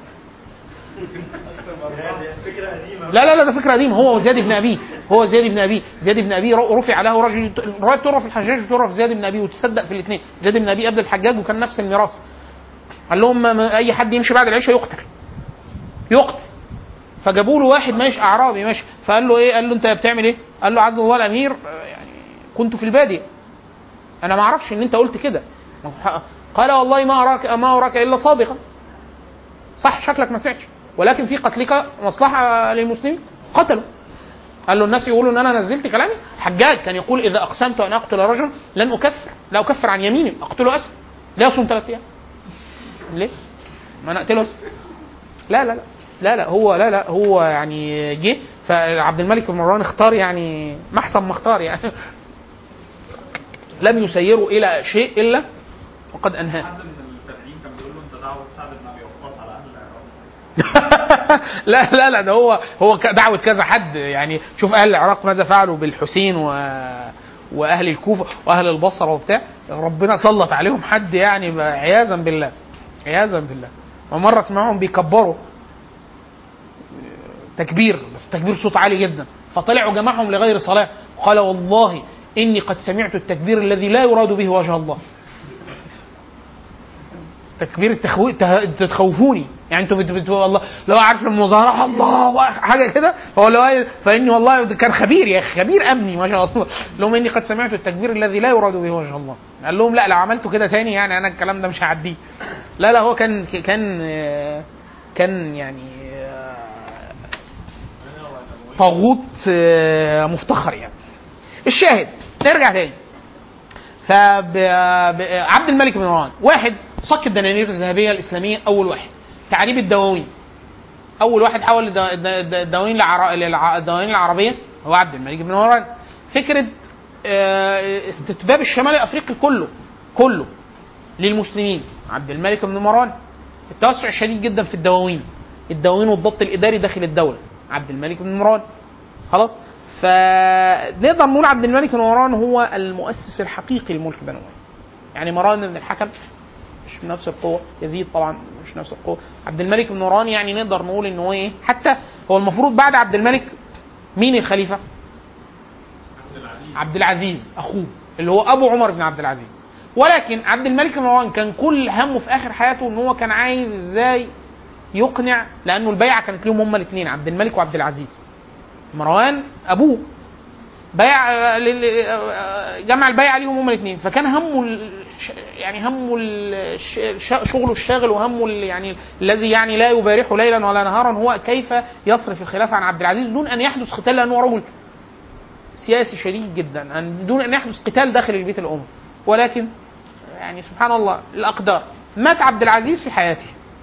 فكره قديمه
لا لا لا ده فكره قديمه هو وزياد بن ابي هو زياد بن ابي زياد بن ابي رفع له رجل الروايه ترى في الحجاج وترى في زياد بن ابي وتصدق في الاثنين زياد بن ابي قبل الحجاج وكان نفس الميراث قال لهم ما- ما اي حد يمشي بعد العشاء يقتل يقتل فجابوا له واحد ماشي اعرابي ماشي فقال له ايه قال له انت بتعمل ايه قال له عز الله الامير آه، يعني كنت في الباديه انا ما اعرفش ان انت قلت كده قال والله ما اراك ما اراك الا صادقا صح شكلك ما سمعتش ولكن في قتلك مصلحه للمسلمين قتلوا قال له الناس يقولوا ان انا نزلت كلامي حجاج كان يقول اذا اقسمت ان اقتل رجلا لن اكفر لا اكفر عن يميني اقتله اسد لا يصوم ثلاث ايام ليه؟ ما انا اقتله اسد لا لا لا لا لا هو لا لا هو يعني جه فعبد الملك بن مروان اختار يعني ما احسن ما اختار يعني لم يسيروا الى شيء الا وقد انهاه
حد من التابعين كان بيقول له انت دعوه سعد بن ابي وقاص على اهل العراق
لا لا لا ده هو هو ك- دعوة كذا حد يعني شوف اهل العراق ماذا فعلوا بالحسين و واهل الكوفه واهل البصره وبتاع ربنا سلط عليهم حد يعني ما- عياذا بالله عياذا بالله ومره اسمعهم بيكبروا تكبير بس تكبير صوت عالي جدا فطلعوا جمعهم لغير صلاه قال والله اني قد سمعت التكبير الذي لا يراد به وجه الله تكبير التخوي ته- تخوفوني يعني انتوا بت... بت... والله لو عارف المظاهره الله حاجه كده هو لو قال- فاني والله كان خبير يا اخي خبير امني ما شاء الله لهم اني قد سمعت التكبير الذي لا يراد به وجه الله قال لهم لا لو عملته كده تاني يعني انا الكلام ده مش هعديه لا لا هو كان كان آه، كان يعني آه، طاغوت آه، مفتخر يعني الشاهد نرجع تاني فعبد الملك بن مروان واحد صك الدنانير الذهبيه الاسلاميه اول واحد تعريب الدواوين اول واحد حول الد- الد- الد- الدواوين العر- للع- الدواوين العربيه هو عبد الملك بن مروان فكره آه، استتباب الشمال الافريقي كله كله للمسلمين عبد الملك بن مروان التوسع الشديد جدا في الدواوين الدواوين والضبط الاداري داخل الدوله عبد الملك بن مروان خلاص فنقدر نقول عبد الملك بن مروان هو المؤسس الحقيقي لملك بني اميه يعني مروان بن الحكم مش بنفس القوه يزيد طبعا مش نفس القوه عبد الملك بن مروان يعني نقدر نقول ان هو ايه حتى هو المفروض بعد عبد الملك مين الخليفه عبد العزيز اخوه اللي هو ابو عمر بن عبد العزيز ولكن عبد الملك بن مروان كان كل همه في اخر حياته ان هو كان عايز ازاي يقنع لانه البيعه كانت لهم هما الاثنين عبد الملك وعبد العزيز مروان ابوه بيع آه، لل- آه، جمع البيعه ليهم هما الاثنين فكان همه ال- ش- يعني همه الش- ش- شغله الشاغل وهمه ال- يعني الذي يعني لا يبارحه ليلا ولا نهارا هو كيف يصرف الخلافه عن عبد العزيز دون ان يحدث قتال لانه هو رجل سياسي شديد جدا عن- دون ان يحدث قتال داخل البيت الاموي ولكن يعني سبحان الله الاقدار مات عبد العزيز في حياته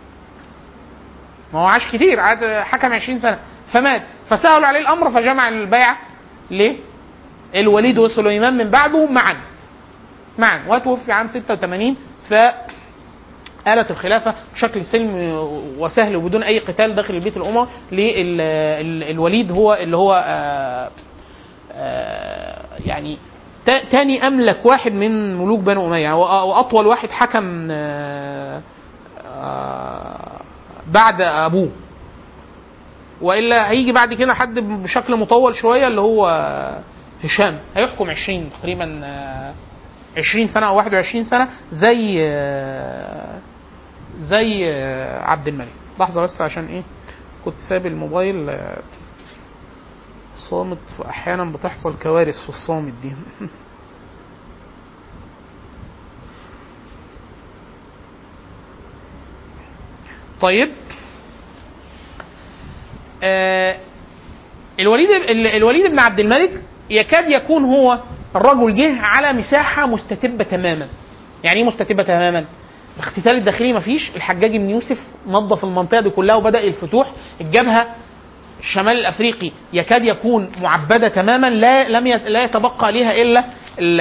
ما هو عاش كتير عاد حكم 20 سنه فمات فسهلوا عليه الامر فجمع البيعه ليه؟ الوليد وسليمان من بعده معا معا وتوفي عام 86 ف آلت الخلافة بشكل سلم وسهل وبدون أي قتال داخل البيت الأموي للوليد هو اللي هو آه، آه، يعني تا- تاني أملك واحد من ملوك بنو أمية يعني وأ- وأطول واحد حكم آه، آه، بعد أبوه والا هيجي بعد كده حد بشكل مطول شويه اللي هو هشام هيحكم 20 تقريبا آه، 20 سنه او 21 سنه زي آه، زي آه، عبد الملك لحظه بس عشان ايه كنت ساب الموبايل آه، صامت فاحيانا بتحصل كوارث في الصامت دي طيب آه الوليد ال- الوليد بن عبد الملك يكاد يكون هو الرجل جه على مساحه مستتبه تماما يعني ايه مستتبه تماما الاختتال الداخلي مفيش الحجاج بن يوسف نظف المنطقه دي كلها وبدا الفتوح الجبهه الشمال الافريقي يكاد يكون معبده تماما لا لم يت- لا يتبقى ليها الا ال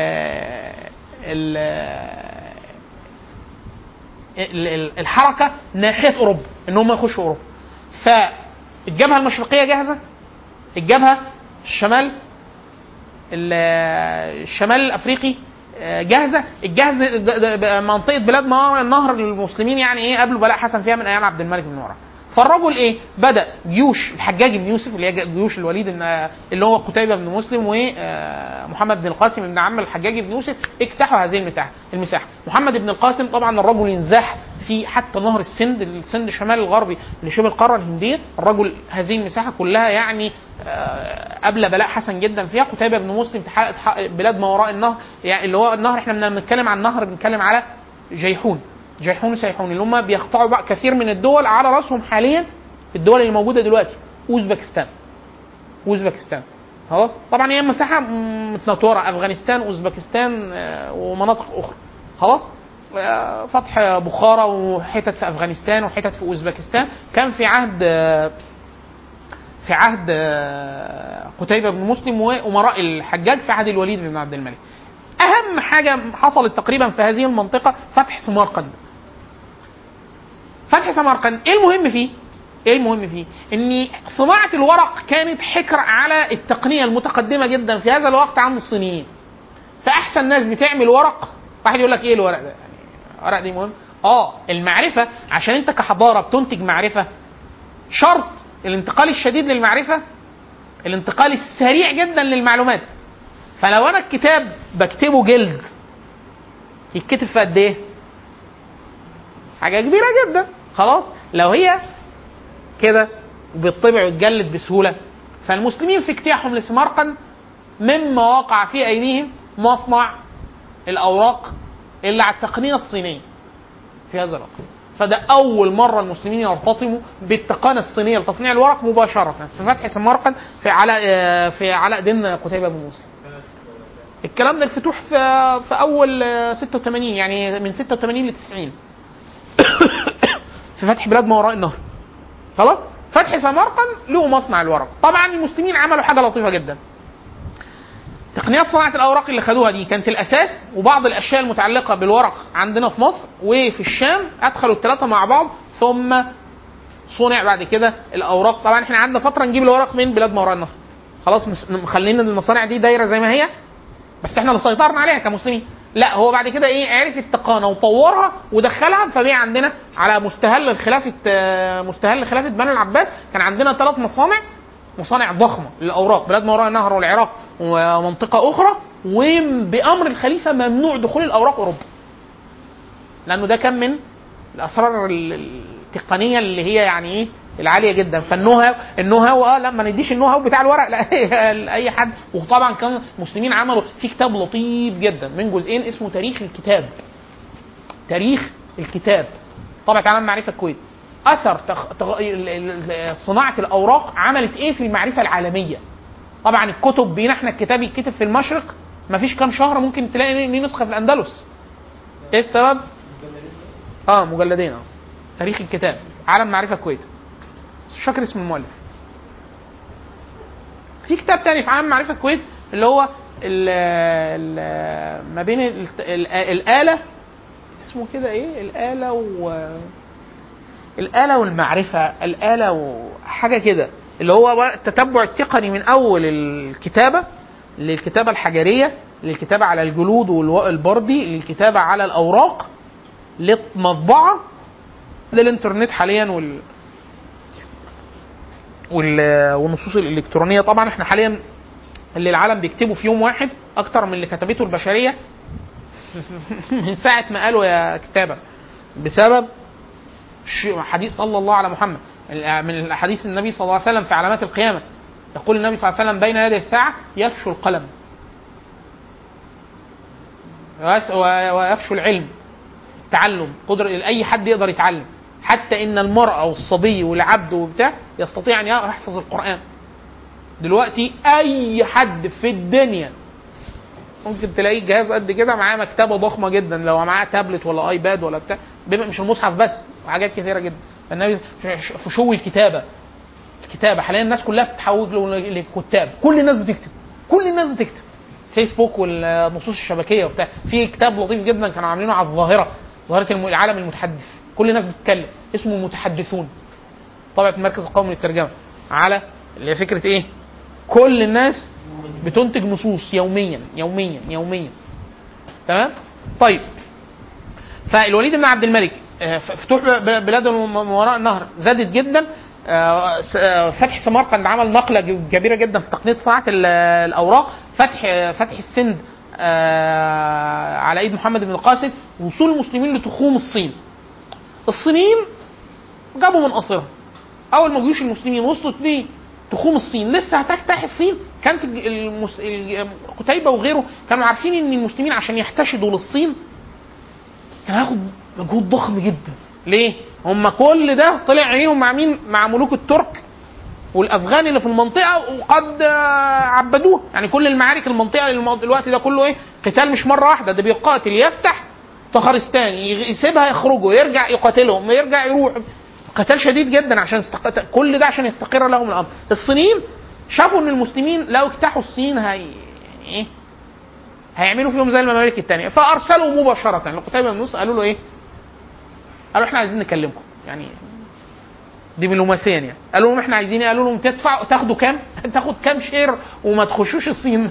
ال ال- ال- الحركه ناحيه اوروبا ان هم يخشوا اوروبا فالجبهه المشرقيه جاهزه الجبهه الشمال ال- الشمال الافريقي آه، جاهزه الجهز د- د- منطقه بلاد ما وراء النهر المسلمين يعني ايه قبلوا بلاء حسن فيها من ايام عبد الملك بن مروان فالرجل ايه بدا جيوش الحجاج بن يوسف اللي هي جيوش الوليد بن اللي هو قتيبه بن مسلم ومحمد بن القاسم بن عم الحجاج بن يوسف اجتاحوا هذه المساحه المساحه محمد بن القاسم طبعا الرجل ينزاح في حتى نهر السند السند الشمال الغربي لشبه القاره الهنديه الرجل هذه المساحه كلها يعني آه، قبل بلاء حسن جدا فيها قتيبه بن مسلم تحقق تحقق بلاد ما وراء النهر يعني اللي هو النهر احنا لما بنتكلم عن النهر بنتكلم على جيحون جيحون وسيحون اللي هم بيقطعوا بقى كثير من الدول على راسهم حاليا الدول اللي موجوده دلوقتي اوزبكستان اوزبكستان خلاص طبعا هي مساحه م- متنطوره افغانستان اوزبكستان آه، ومناطق اخرى خلاص آه، فتح بخارى وحتت في افغانستان وحتت في اوزبكستان كان في عهد آه، في عهد آه، قتيبة بن مسلم وأمراء الحجاج في عهد الوليد بن عبد الملك أهم حاجة حصلت تقريبا في هذه المنطقة فتح سمرقند فتح سمرقند إيه المهم فيه؟ ايه المهم فيه؟ ان صناعه الورق كانت حكر على التقنيه المتقدمه جدا في هذا الوقت عند الصينيين. فاحسن ناس بتعمل ورق واحد يقول لك ايه الورق ده؟ يعني الورق دي مهم؟ اه المعرفه عشان انت كحضاره بتنتج معرفه شرط الانتقال الشديد للمعرفه الانتقال السريع جدا للمعلومات فلو انا الكتاب بكتبه جلد يتكتب في قد ايه؟ حاجه كبيره جدا خلاص لو هي كده وبيطبع ويتجلد بسهوله فالمسلمين في اجتياحهم لسمرقند مما وقع في ايديهم مصنع الاوراق اللي على التقنيه الصينيه في هذا الوقت فده اول مره المسلمين يرتطموا بالتقنيه الصينيه لتصنيع الورق مباشره في فتح سمرقند في علاء آه، في علاء دين قتيبه بن مسلم الكلام ده الفتوح في في اول آه، 86 يعني من 86 ل 90 في فتح بلاد ما وراء النهر خلاص فتح سمرقند له مصنع الورق طبعا المسلمين عملوا حاجه لطيفه جدا تقنيات صناعه الاوراق اللي خدوها دي كانت الاساس وبعض الاشياء المتعلقه بالورق عندنا في مصر وفي الشام ادخلوا الثلاثه مع بعض ثم صنع بعد كده الاوراق طبعا احنا قعدنا فتره نجيب الورق من بلاد ما وراء النهر خلاص مس- مخلين المصانع دي دايره زي ما هي بس احنا اللي سيطرنا عليها كمسلمين لا هو بعد كده ايه عرف التقانه وطورها ودخلها فبقى عندنا على مستهل خلافه آه، مستهل خلافه بني العباس كان عندنا ثلاث مصانع مصانع ضخمه للاوراق بلاد ما وراء النهر والعراق ومنطقه اخرى وبامر الخليفه ممنوع دخول الاوراق اوروبا لانه ده كان من الاسرار ال- التقنيه اللي هي يعني ايه العاليه جدا فالنو هاو النو هاو اه لا ما نديش النو هاو بتاع الورق لا اي حد وطبعا كان المسلمين عملوا في كتاب لطيف جدا من جزئين اسمه تاريخ الكتاب تاريخ الكتاب طبعا علم معرفه الكويت اثر تخ... تغ... ال- ال- ال- صناعه الاوراق عملت ايه في المعرفه العالميه طبعا الكتب بينا احنا الكتاب يتكتب في المشرق مفيش كام شهر ممكن تلاقي ليه نسخه في الاندلس ايه السبب اه مجلدين اه تاريخ الكتاب عالم معرفه الكويت مش فاكر اسم المؤلف في كتاب تاني في عالم معرفه الكويت اللي هو ال ال ما بين ال ال الآلة اسمه كده ايه الآلة و الآلة والمعرفة الآلة وحاجة كده اللي هو بقى التتبع التقني من أول الكتابة للكتابة الحجرية للكتابة على الجلود والبردي للكتابة على الأوراق للمطبعة للإنترنت حاليا وال وال- والنصوص الإلكترونية طبعا احنا حاليا اللي العالم بيكتبه في يوم واحد أكتر من اللي كتبته البشرية من ساعة ما قالوا يا كتابة بسبب ش- حديث صلى الله على محمد من الاحاديث النبي صلى الله عليه وسلم في علامات القيامه يقول النبي صلى الله عليه وسلم بين يدي الساعه يفشو القلم ويس- و- ويفشو العلم تعلم قدر اي حد يقدر يتعلم حتى ان المراه والصبي والعبد وبتاع يستطيع ان يحفظ القران دلوقتي اي حد في الدنيا ممكن تلاقيه جهاز قد كده معاه مكتبه ضخمه جدا لو معاه تابلت ولا ايباد ولا بتاع بيبقى مش المصحف بس وحاجات كثيره جدا النبي في شو الكتابه الكتابه حاليا الناس كلها بتحول له للكتاب كل الناس بتكتب كل الناس بتكتب فيسبوك والنصوص الشبكيه وبتاع في كتاب لطيف جدا كانوا عاملينه على الظاهره ظاهره الم- العالم المتحدث كل الناس بتتكلم اسمه المتحدثون طبعة المركز القومي للترجمه على اللي هي فكره ايه كل الناس بتنتج نصوص يوميا يوميا يوميا تمام طيب فالوليد بن عبد الملك آه، ف- فتوح ب- بلاد الم- من وراء النهر زادت جدا آه، س- آه، فتح سمرقند عمل نقله ج- كبيره جدا في تقنيه صناعه ال- الاوراق فتح آه، فتح السند آه، على ايد محمد بن القاسم وصول المسلمين لتخوم الصين الصينيين جابوا من قصرها اول ما جيوش المسلمين وصلت ليه تخوم الصين لسه هتفتح الصين كانت الج- المس... الج- قتيبه وغيره كانوا عارفين ان المسلمين عشان يحتشدوا للصين كان هياخد مجهود ضخم جدا ليه هم كل ده طلع عينيهم مع مين مع ملوك الترك والافغان اللي في المنطقه وقد آه، عبدوه يعني كل المعارك المنطقه المو- الوقت ده كله ايه قتال مش مره واحده ده بيقاتل يفتح طخرستان يغ- يسيبها يخرجوا يرجع يقاتلهم يرجع يروح قتال شديد جدا عشان استق... كل ده عشان يستقر لهم الامر الصينيين شافوا ان المسلمين لو اجتاحوا الصين هي يعني ايه هيعملوا فيهم زي الممالك الثانيه فارسلوا مباشره لقتيبه بن موسى قالوا له ايه قالوا احنا عايزين نكلمكم يعني دبلوماسيا يعني قالوا لهم احنا عايزين ايه قالوا لهم تدفعوا تاخدوا كام تاخد كام شير وما تخشوش الصين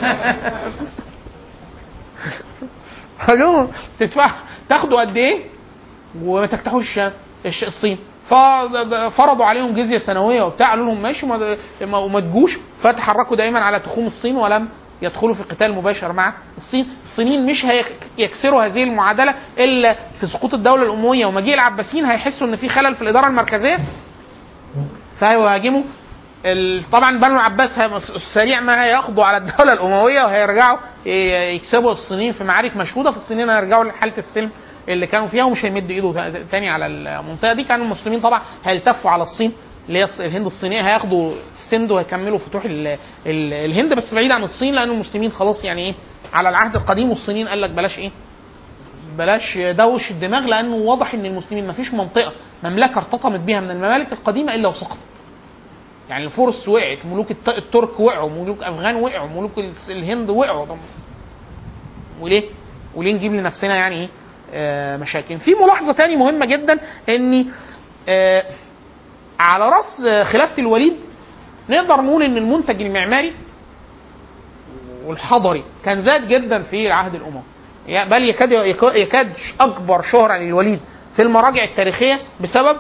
قالوا لهم تدفع تاخدوا قد ايه وما تفتحوش الش- الصين ففرضوا عليهم جزيه سنويه وبتاع قالوا لهم ماشي وما- ما- وما تجوش فتحركوا دائما على تخوم الصين ولم يدخلوا في قتال مباشر مع الصين الصينيين مش هيكسروا هذه المعادله الا في سقوط الدوله الامويه ومجيء العباسيين هيحسوا ان في خلل في الاداره المركزيه فهيهاجموا ال- طبعا بنو العباس هي- سريع ما هياخدوا على الدوله الامويه وهيرجعوا ي- يكسبوا الصينيين في معارك مشهوده فالصينيين هيرجعوا لحاله السلم اللي كانوا فيها ومش هيمد ايده تا- تاني على المنطقه دي كانوا المسلمين طبعا هيلتفوا على الصين اللي هي الص- الهند الصينيه هياخدوا السند وهيكملوا فتوح ال ال الهند بس بعيد عن الصين لان المسلمين خلاص يعني ايه على العهد القديم والصينيين قال لك بلاش ايه بلاش دوش الدماغ لانه واضح ان المسلمين ما فيش منطقه مملكه ارتطمت بها من الممالك القديمه الا وسقطت يعني الفرس وقعت ملوك الت- الترك وقعوا ملوك افغان وقعوا ملوك الس- الهند وقعوا طب وليه وليه نجيب لنفسنا يعني ايه آه مشاكل في ملاحظه تاني مهمه جدا ان آه على راس آه، خلافه الوليد نقدر نقول ان المنتج المعماري والحضري كان زاد جدا في العهد الاموي يا- بل يكاد يكاد اكبر شهره للوليد في المراجع التاريخيه بسبب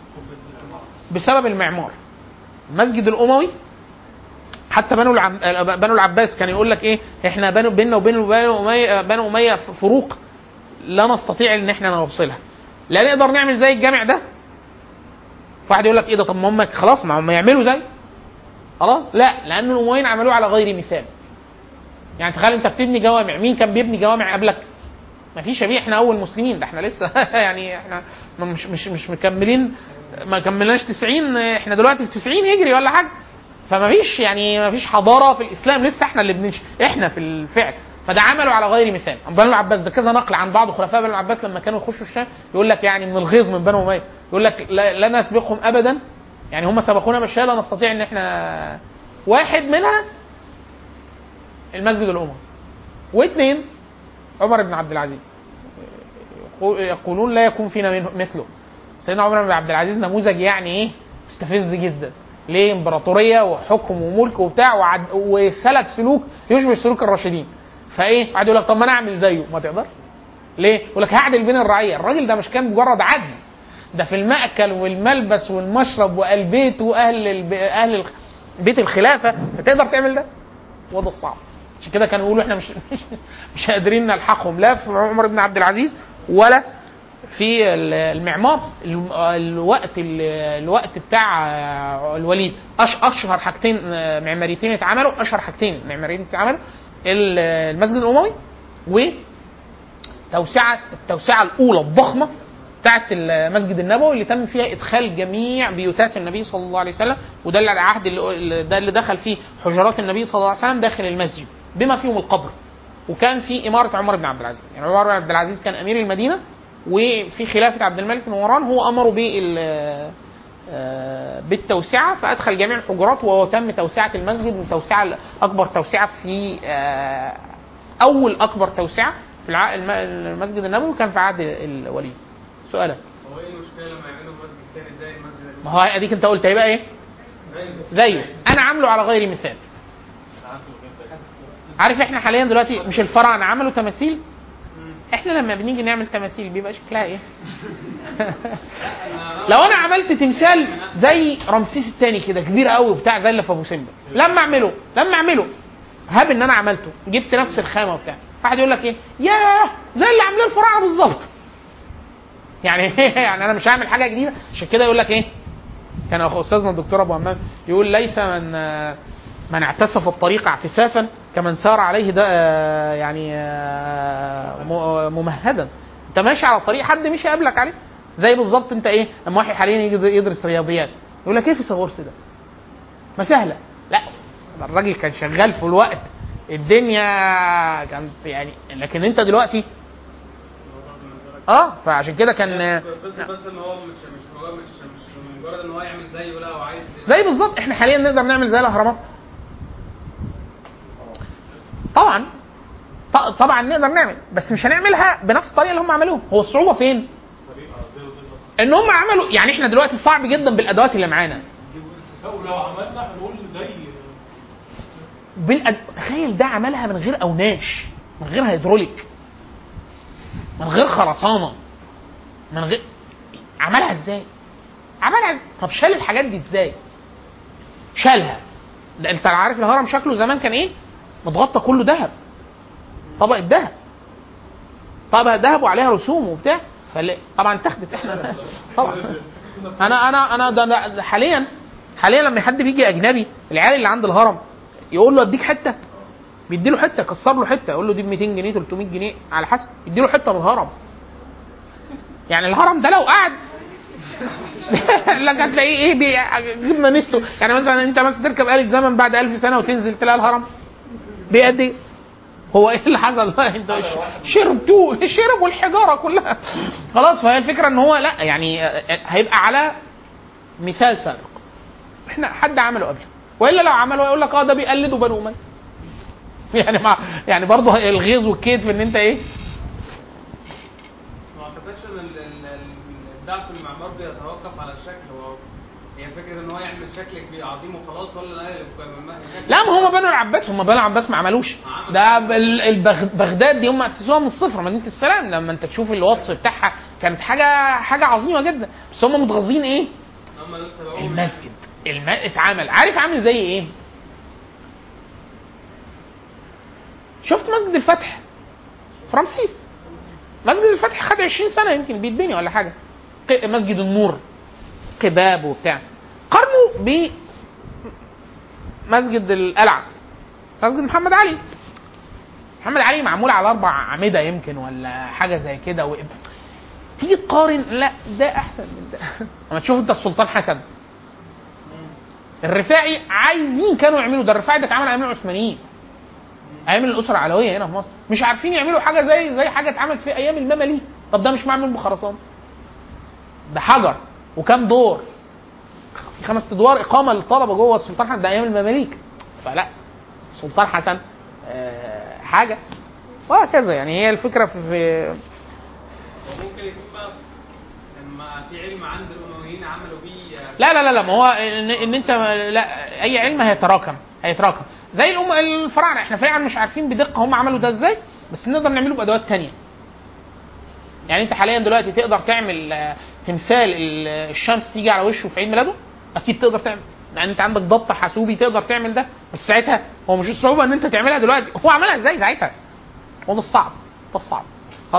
بسبب المعمار المسجد الاموي حتى بنو العب... بنو العباس كان يقول لك ايه احنا بنو بيننا وبين بنو اميه بنو اميه فروق لا نستطيع ان احنا نوصلها لا نقدر نعمل زي الجامع ده واحد يقول لك ايه ده طب ما هم خلاص ما هم يعملوا زي خلاص لا لان الامويين عملوه على غير مثال يعني تخيل انت بتبني جوامع مين كان بيبني جوامع قبلك ما فيش يا بيه احنا اول مسلمين ده احنا لسه يعني احنا ما مش مش مش مكملين ما كملناش 90 احنا دلوقتي في 90 هجري ولا حاجه فما فيش يعني ما فيش حضاره في الاسلام لسه احنا اللي بنمشي احنا في الفعل فده عمله على غير مثال بنو العباس ده كذا نقل عن بعض خلفاء بنو العباس لما كانوا يخشوا الشام يقول لك يعني من الغيظ من بنو اميه يقول لك لا, لا نسبقهم ابدا يعني هم سبقونا بالشيء لا نستطيع ان احنا واحد منها المسجد الاموي واثنين عمر بن عبد العزيز يقول- يقولون لا يكون فينا منه- مثله سيدنا عمر بن عبد العزيز نموذج يعني ايه مستفز جدا ليه امبراطوريه وحكم وملك وبتاع وعد وسلك سلوك يشبه سلوك الراشدين فايه قعد يقول لك طب ما انا اعمل زيه ما تقدر ليه يقول لك هعدل بين الرعيه الراجل ده مش كان مجرد عدل ده في المأكل والملبس والمشرب والبيت واهل الب... اهل الخ- بيت الخلافه تقدر تعمل ده وده الصعب عشان كده كانوا يقولوا احنا مش مش, مش قادرين نلحقهم لا في عمر بن عبد العزيز ولا في ال- المعمار ال- الوقت ال- الوقت بتاع آه، الوليد أش اشهر حاجتين آه، معماريتين اتعملوا اشهر حاجتين معماريتين اتعملوا ال- المسجد الاموي وتوسعه التوسعه الاولى الضخمه بتاعت المسجد النبوي اللي تم فيها ادخال جميع بيوتات النبي صلى الله عليه وسلم وده اللي العهد اللي ده اللي دخل فيه حجرات النبي صلى الله عليه وسلم داخل المسجد بما فيهم القبر وكان في اماره عمر بن عبد العزيز يعني عمر بن عبد العزيز كان امير المدينه وفي خلافه عبد الملك بن مروان هو امره بال آه، بالتوسعه فادخل جميع الحجرات وتم توسعه المسجد من توسعه اكبر توسعه في آه، اول اكبر توسعه في الع- الم- المسجد النبوي كان في عهد الوليد سؤالك
هو ايه المشكله لما يعملوا مسجد تاني زي المسجد
ما هو اديك انت قلت هيبقى ايه زيه انا عامله على غير مثال عارف احنا حاليا دلوقتي مش الفراعنه عملوا تماثيل احنا لما بنيجي نعمل تماثيل بيبقى شكلها ايه لو انا عملت تمثال زي رمسيس الثاني كده كبير قوي وبتاع زي اللي في ابو سمبل لما اعمله لما اعمله هاب ان انا عملته جبت نفس الخامه وبتاع واحد يقول لك ايه ياه زي اللي عاملاه الفراعنه بالظبط يعني يعني انا مش هعمل حاجه جديده عشان كده يقول لك ايه كان اخو استاذنا الدكتور ابو همام يقول ليس من من اعتسف الطريق اعتسافا كمن سار عليه ده آه، يعني آه، م- ممهدا انت ماشي على الطريق حد مشي قبلك عليه زي بالظبط انت ايه لما واحد حاليا يجي يدرس رياضيات يقول لك ايه فيثاغورس ده ما سهله لا ده الراجل كان شغال في الوقت الدنيا كانت يعني لكن انت دلوقتي اه فعشان كده كان
بس بس ان هو مش مش مجرد مش مش مجرد ان هو يعمل زيه لا هو عايز
زي بالظبط احنا حاليا نقدر نعمل زي الاهرامات طبعا ط- طبعا نقدر نعمل بس مش هنعملها بنفس الطريقه اللي هم عملوها هو الصعوبه فين ان هم عملوا يعني احنا دلوقتي صعب جدا بالادوات اللي معانا
ولو عملنا هنقول زي
بالأد... تخيل ده عملها من غير اوناش من غير هيدروليك من غير خرسانه من غير عملها ازاي؟ عملها ازاي؟ طب شال الحاجات دي ازاي؟ شالها ده انت عارف الهرم شكله زمان كان ايه؟ متغطى كله ذهب طبقه ذهب طبقه ذهب وعليها رسوم وبتاع فل... طبعا اتخذت احنا طبعا انا انا انا ده, ده ده حاليا حاليا لما حد بيجي اجنبي العيال اللي عند الهرم يقول له اديك حته بيدي له حته كسر له حته يقول له دي ب 200 جنيه 300 جنيه على حسب يدي له حته من الهرم يعني الهرم ده لو قعد لك هتلاقيه ايه بي- جبنا نسته يعني مثلا انت مثلا تركب آلة زمن بعد ألف سنه وتنزل تلاقي الهرم بقد ايه؟ هو ايه اللي حصل بقى انت شربتوه شربوا الحجاره كلها خلاص فهي الفكره ان هو لا يعني هيبقى على مثال سابق احنا حد عمله قبل والا لو عمله يقول لك اه ده بيقلدوا بنو اميه يعني مع يعني برضه الغيظ والكيد في ان انت ايه
ما اعتقدش ان ال- ال- ال- الابداع في المعمار بيتوقف على الشكل هو هي فكره ان هو يعمل شكل كبير عظيم وخلاص ولا لا يبقى
لا ما هم بنو العباس هم بنو العباس ما عملوش ده ال- البغ- بغداد دي هم اسسوها من الصفر مدينه السلام لما انت تشوف الوصف بتاعها كانت حاجه حاجه عظيمه جدا بس هم متغاظين ايه؟
هم دول سبقوهم
المسجد الم... اتعمل عارف عامل زي ايه؟ شفت مسجد الفتح في رمسيس مسجد الفتح خد 20 سنه يمكن بيتبني ولا حاجه ق- مسجد النور قباب وبتاع قارنوا ب مسجد القلعه مسجد محمد علي محمد علي معمول على اربع اعمده يمكن ولا حاجه زي كده و... تيجي تقارن لا ده احسن من ده لما تشوف انت السلطان حسن الرفاعي عايزين كانوا يعملوا ده الرفاعي ده اتعمل ايام العثمانيين ايام الاسره العلويه هنا في مصر مش عارفين يعملوا حاجه زي زي حاجه اتعملت في ايام المماليك طب ده مش معمول بخرسانه ده حجر وكام دور خمس ادوار اقامه للطلبه جوه السلطان حسن ده ايام المماليك فلا السلطان حسن آه، حاجه وهكذا يعني هي الفكره في, في
وممكن يكون بقى لما في علم عند الامويين عملوا بيه
لا لا لا لا ما هو ان, إن انت لا اي علم هيتراكم هيتراكم زي الأم الفراعنه احنا فعلا مش عارفين بدقه هم عملوا ده ازاي بس نقدر نعمله بادوات تانية يعني انت حاليا دلوقتي تقدر تعمل آه، تمثال ال- الشمس تيجي على وشه في عيد ميلاده اكيد تقدر تعمل يعني انت عندك ضبط حاسوبي تقدر تعمل ده بس ساعتها هو مش الصعوبه ان انت تعملها دلوقتي هو عملها ازاي ساعتها هو ده الصعب ده الصعب خلاص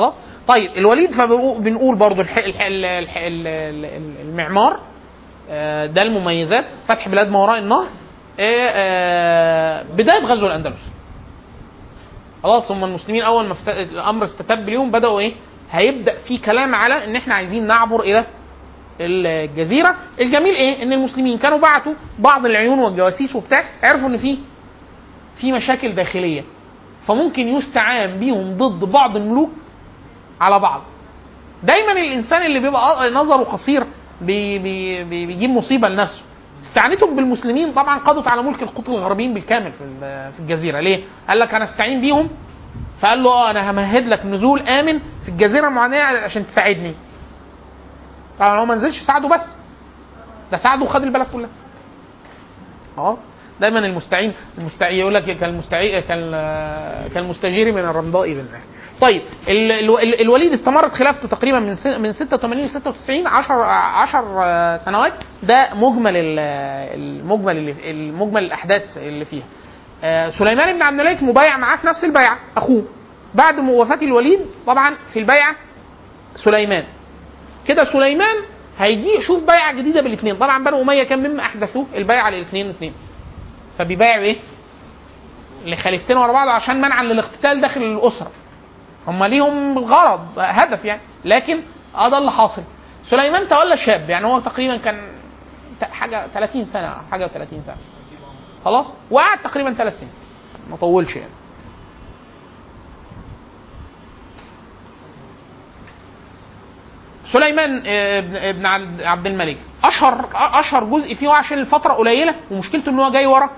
طيب الوليد فبنقول برضو الح... الح... ال- الح... ال- ال- المعمار آه، ده المميزات فتح بلاد ما وراء النهر آه، آه، بدايه غزو الاندلس خلاص هم المسلمين اول ما فت- الامر استتب ليهم بداوا ايه هيبدا في كلام على ان احنا عايزين نعبر الى الجزيره الجميل ايه ان المسلمين كانوا بعتوا بعض العيون والجواسيس وبتاع عرفوا ان في في مشاكل داخليه فممكن يستعان بيهم ضد بعض الملوك على بعض دايما الانسان اللي بيبقى نظره قصير بي بي بي بيجيب مصيبه لنفسه استعانتهم بالمسلمين طبعا قضت على ملك القطب الغربيين بالكامل في ال- في الجزيره ليه؟ قال لك انا استعين بيهم فقال له اه انا همهد لك نزول امن في الجزيره المعانيه عشان تساعدني طبعا هو ما نزلش ساعده بس ده ساعده وخد البلد كلها خلاص دايما المستعين المستعين يقول لك كالمستعين كال كالمستجير من الرمضاء بالله طيب ال- ال- ال- الوليد استمرت خلافته تقريبا من س- من 86 ل 96 10 10 سنوات ده مجمل ال- المجمل اللي المجمل الاحداث اللي فيها آه، سليمان بن عبد الملك مبايع معاه في نفس البيعه اخوه بعد وفاه الوليد طبعا في البيعه سليمان كده سليمان هيجي يشوف بيعه جديده بالاثنين طبعا بنو اميه كان مما احدثوه البيعه للاثنين اثنين فبيبايعوا ايه؟ لخليفتين ورا بعض عشان منعا للاقتتال داخل الاسره هم ليهم غرض هدف يعني لكن اه ده اللي حاصل سليمان تولى شاب يعني هو تقريبا كان ت- حاجه 30 سنه حاجه 30 سنه خلاص وقعد تقريبا ثلاث سنين ما طولش يعني سليمان آه، ابن ابن عبد- عبد الملك اشهر اشهر جزء فيه عشان الفتره قليله ومشكلته ان هو جاي ورا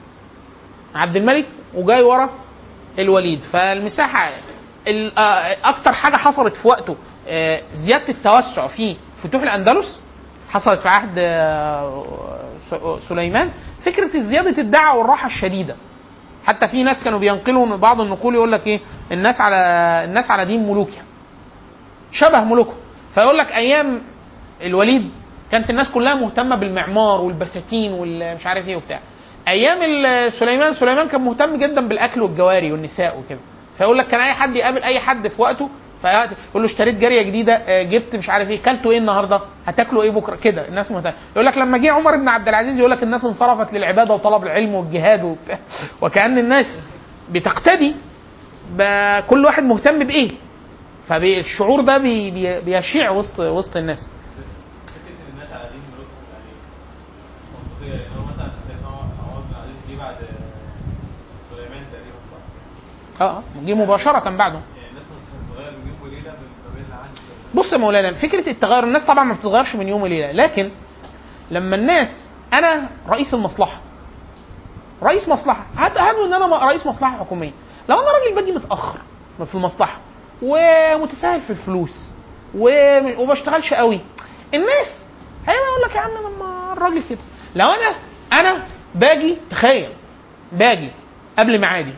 عبد الملك وجاي ورا الوليد فالمساحه ال- آه، اكتر حاجه حصلت في وقته آه، زياده التوسع في فتوح الاندلس حصلت في عهد آه، س- سليمان فكره زياده الدعوه والراحه الشديده حتى في ناس كانوا بينقلوا من بعض النقول يقول لك ايه الناس على الناس على دين ملوكها شبه ملوكهم فيقول لك ايام الوليد كانت الناس كلها مهتمه بالمعمار والبساتين والمش عارف ايه وبتاع ايام ال- سليمان سليمان كان مهتم جدا بالاكل والجواري والنساء وكده فيقول لك كان اي حد يقابل اي حد في وقته فيقول له اشتريت جاريه جديده آه، جبت مش عارف ايه كلتوا ايه النهارده هتاكلوا ايه بكره كده الناس مهتمه يقول لك لما جه عمر بن عبد العزيز يقول لك الناس انصرفت للعباده وطلب العلم والجهاد وبتاع وكان الناس بتقتدي بكل واحد مهتم بايه فالشعور ده بي بي بيشيع وسط وسط الناس
فكره ان الناس على دين ملوكهم يعني منطقيه يعني هو مثلا سيدنا عمر بن العزيز جه بعد سليمان تقريبا صح؟
اه جه مباشره بعده
يعني الناس مش هتتغير من يوم وليله من ما بين العهد
بص يا مولانا فكره التغير الناس طبعا ما بتتغيرش من يوم وليله لكن لما الناس انا رئيس المصلحه رئيس مصلحه هات هاتوا ان انا م- رئيس مصلحه حكوميه لو انا راجل باجي متاخر في المصلحه ومتساهل في الفلوس وم- وبشتغلش قوي الناس هيبقى يقول لك يا عم لما الراجل كده لو انا انا باجي تخيل باجي قبل ميعادي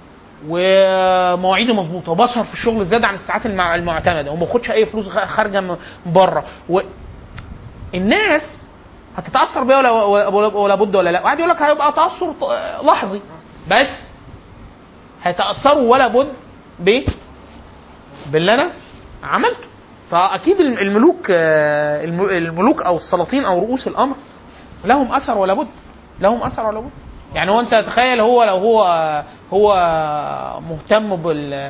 ومواعيدي مظبوطه وبسهر في الشغل زياده عن الساعات المع- المعتمده وما باخدش اي فلوس غ- خارجه من بره و... الناس هتتاثر بيا ولا ولا, ولا بد ولا لا واحد يقول لك هيبقى تاثر ط- لحظي بس هيتاثروا ولا بد ب باللي انا عملته فاكيد الم- الملوك آه، الم- الملوك او السلاطين او رؤوس الامر لهم اثر ولا بد لهم اثر ولا بد يعني هو انت تخيل هو لو هو هو مهتم بال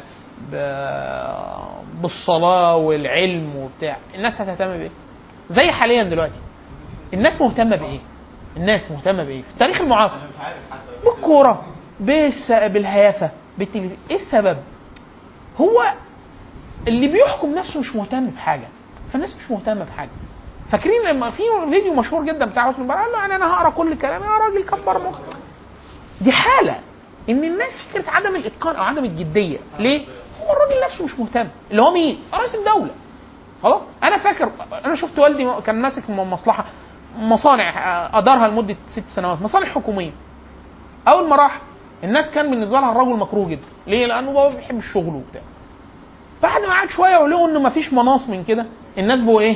ب- بالصلاه والعلم وبتاع الناس هتهتم بايه زي حاليا دلوقتي الناس مهتمه بايه الناس مهتمه بايه في التاريخ المعاصر
انا مش عارف حتى
بالكوره بالس... بالهيافه بالتلفزيون ايه السبب هو اللي بيحكم نفسه مش مهتم بحاجه فالناس مش مهتمه بحاجه فاكرين لما في فيديو مشهور جدا بتاع حسني مبارك قال له يعني انا هقرا كل كلام يا راجل كبر مخك دي حاله ان الناس فكره عدم الاتقان او عدم الجديه ليه؟ هو الراجل نفسه مش مهتم اللي هو مين؟ رئيس الدوله خلاص انا فاكر انا شفت والدي كان ماسك م- مصلحه مصانع آه، ادارها لمده ست سنوات مصانع حكوميه اول ما راح الناس كان بالنسبه لها الرجل مكروه جدا ليه؟ لانه بابا بيحب الشغل وبتاع بعد ما قعد شويه ولقوا ان مفيش مناص من كده الناس بقوا ايه؟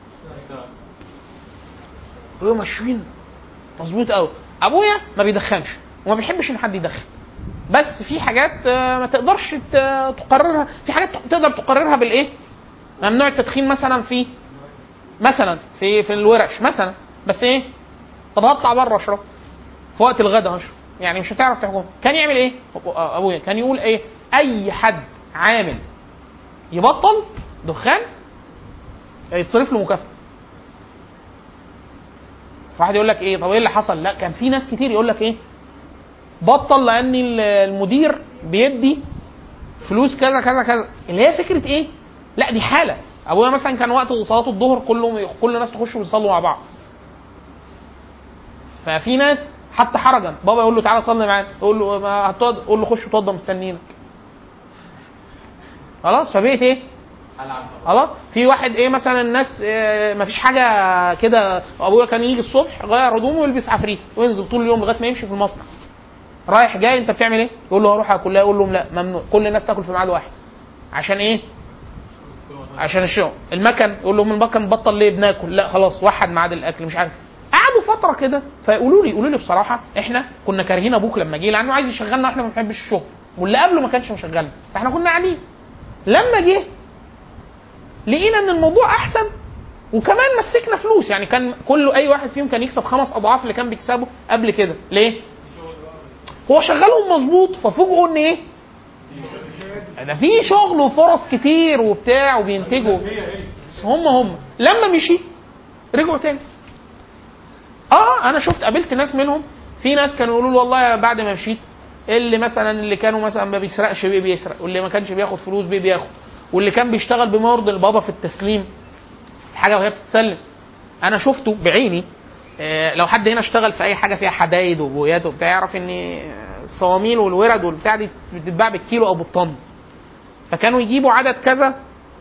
بقوا ماشيين مظبوط قوي ابويا ما بيدخنش وما بيحبش ان حد يدخن بس في حاجات آه، ما تقدرش ت- تقررها في حاجات تقدر تقررها بالايه ممنوع التدخين مثلا في مثلا في في الورش مثلا بس ايه طب هطلع بره اشرب في وقت الغداء اشرب يعني مش هتعرف تحكم كان يعمل ايه أبو- ابويا كان يقول ايه اي حد عامل يبطل دخان يتصرف له مكافاه فواحد يقول لك ايه طب ايه اللي حصل لا كان في ناس كتير يقول لك ايه بطل لان ال- المدير بيدي فلوس كذا كذا كذا اللي هي فكره ايه لا دي حاله ابويا مثلا كان وقت صلاه الظهر كلهم كل الناس تخش ويصلوا مع بعض ففي ناس حتى حرجا بابا يقول له تعالى صلي معانا يقول له ما هتقعد يقول له خش اتوضى مستنينك خلاص فبقيت ايه
العب
خلاص في واحد ايه مثلا الناس إيه مفيش حاجه كده ابويا كان يجي الصبح يغير هدومه ويلبس عفريت وينزل طول اليوم لغايه ما يمشي في المصنع رايح جاي انت بتعمل ايه؟ يقول له هروح اكل لا يقول لهم لا ممنوع كل الناس تاكل في ميعاد واحد عشان ايه؟ عشان الشغل المكن يقول لهم المكن بطل ليه بناكل لا خلاص وحد ميعاد الاكل مش عارف قعدوا فتره كده فيقولوا لي يقولوا لي بصراحه احنا كنا كارهين ابوك لما جه لانه عايز يشغلنا واحنا ما بنحبش الشغل واللي قبله ما كانش مشغلنا فاحنا كنا قاعدين لما جه لقينا ان الموضوع احسن وكمان مسكنا فلوس يعني كان كل اي واحد فيهم كان يكسب خمس اضعاف اللي كان بيكسبه قبل كده ليه؟ هو شغلهم مظبوط ففوجئوا ان ايه؟ ده في شغل وفرص كتير وبتاع وبينتجوا بس هم هم لما مشي رجعوا تاني اه انا شفت قابلت ناس منهم في ناس كانوا يقولوا له والله بعد ما مشيت اللي مثلا اللي كانوا مثلا ما بيسرقش بيه بيسرق واللي ما كانش بياخد فلوس بيه بياخد واللي كان بيشتغل بما يرضي البابا في التسليم الحاجه وهي بتتسلم انا شفته بعيني آه، لو حد هنا اشتغل في اي حاجه فيها حدايد وبويات وبتاع يعرف ان الصواميل والورد والبتاع دي بتتباع بالكيلو او بالطن فكانوا يجيبوا عدد كذا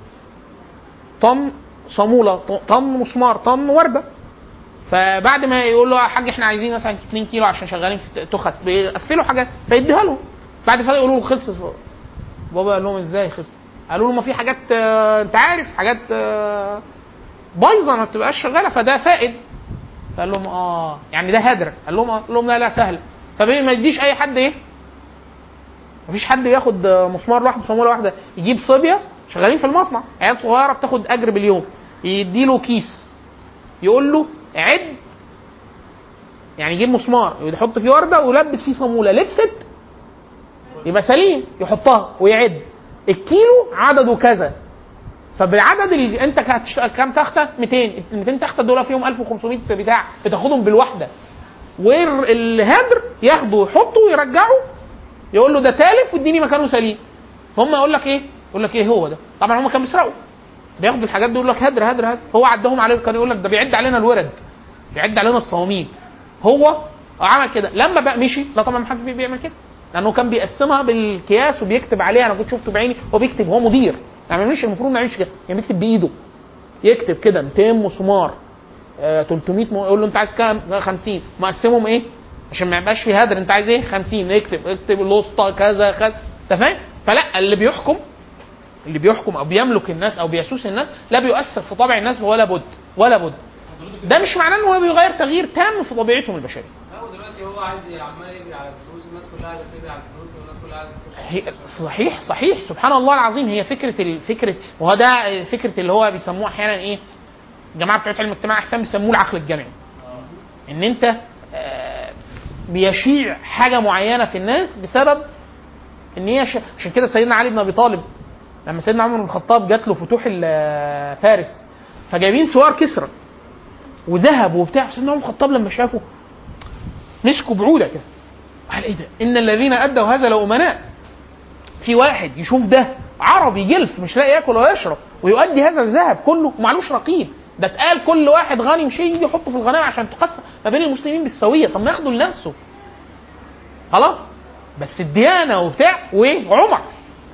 طن صاموله ط- طن مسمار طن ورده فبعد ما يقول له يا حاج احنا عايزين مثلا 2 كيلو عشان شغالين في تخت بيقفلوا حاجات فيديها لهم بعد فتره يقولوا له خلصت بابا قال لهم ازاي خلصت؟ قالوا له ما في حاجات آه، انت عارف حاجات آه، بايظه ما بتبقاش شغاله فده فائد فقال لهم اه يعني ده هدر قال لهم اه قال لهم لا لا سهل فما يديش اي حد ايه مفيش حد ياخد آه، مسمار لوحده صاموله واحده يجيب صبيه شغالين في المصنع عيال صغيره بتاخد اجر باليوم يديله كيس يقول له عد يعني يجيب مسمار يحط فيه ورده ويلبس فيه صاموله لبست يبقى سليم يحطها ويعد الكيلو عدده كذا فبالعدد اللي انت هتشتغل كام تخته 200 ال 200 تخته دول فيهم 1500 بتاع بتاخدهم بالواحده والهدر ياخده ويحطه ويرجعه يقول له ده تالف واديني مكانه سليم فهم يقول لك ايه؟ يقول لك ايه هو ده؟ طبعا هم كانوا بيسرقوا بياخدوا الحاجات دي يقول لك هدر هدر هدر هو عدهم عليه كان يقول لك ده بيعد علينا الورد بيعد علينا الصواميل هو عمل كده لما بقى مشي لا طبعا ما حدش بي- بيعمل كده لانه كان بيقسمها بالكياس وبيكتب عليها انا كنت شفته بعيني هو بيكتب هو مدير ما يعملش المفروض ما يعملش كده يعني بيكتب بايده يكتب كده 200 مسمار آه 300 م... يقول له انت عايز كام؟ لا، 50 مقسمهم ايه؟ عشان ما يبقاش في هدر انت عايز ايه؟ 50 اكتب اكتب الوسطى كذا كذا انت فاهم؟ فلا اللي بيحكم اللي بيحكم او بيملك الناس او بيسوس الناس لا بيؤثر في طبع الناس ولا بد ولا بد ده مش معناه ان هو بيغير تغيير تام في طبيعتهم البشريه
لا هو دلوقتي هو عايز عمال يجري على الفلوس الناس كلها عايزه تجري على الفلوس والناس كلها عايزه تخش
هي صحيح صحيح سبحان الله العظيم هي فكره الفكره وهو ده فكره اللي هو بيسموه احيانا ايه الجماعه بتوع علم الاجتماع احسن بيسموه العقل الجمعي ان انت آه، بيشيع حاجه معينه في الناس بسبب ان هي ش... عشان كده سيدنا علي بن ابي طالب لما سيدنا عمر بن الخطاب جات له فتوح ال- فارس فجايبين سوار كسرى وذهب وبتاع سيدنا عمر بن الخطاب لما شافه مسكوا بعوده كده قال ايه ده؟ ان الذين ادوا هذا لامناء في واحد يشوف ده عربي جلف مش لاقي ياكل ولا يشرب ويؤدي هذا الذهب كله ومعلوش رقيب ده اتقال كل واحد غني مش يجي يحطه في الغنائم عشان تقسم ما بين المسلمين بالسويه طب ما ياخده لنفسه خلاص بس الديانه وبتاع وعمر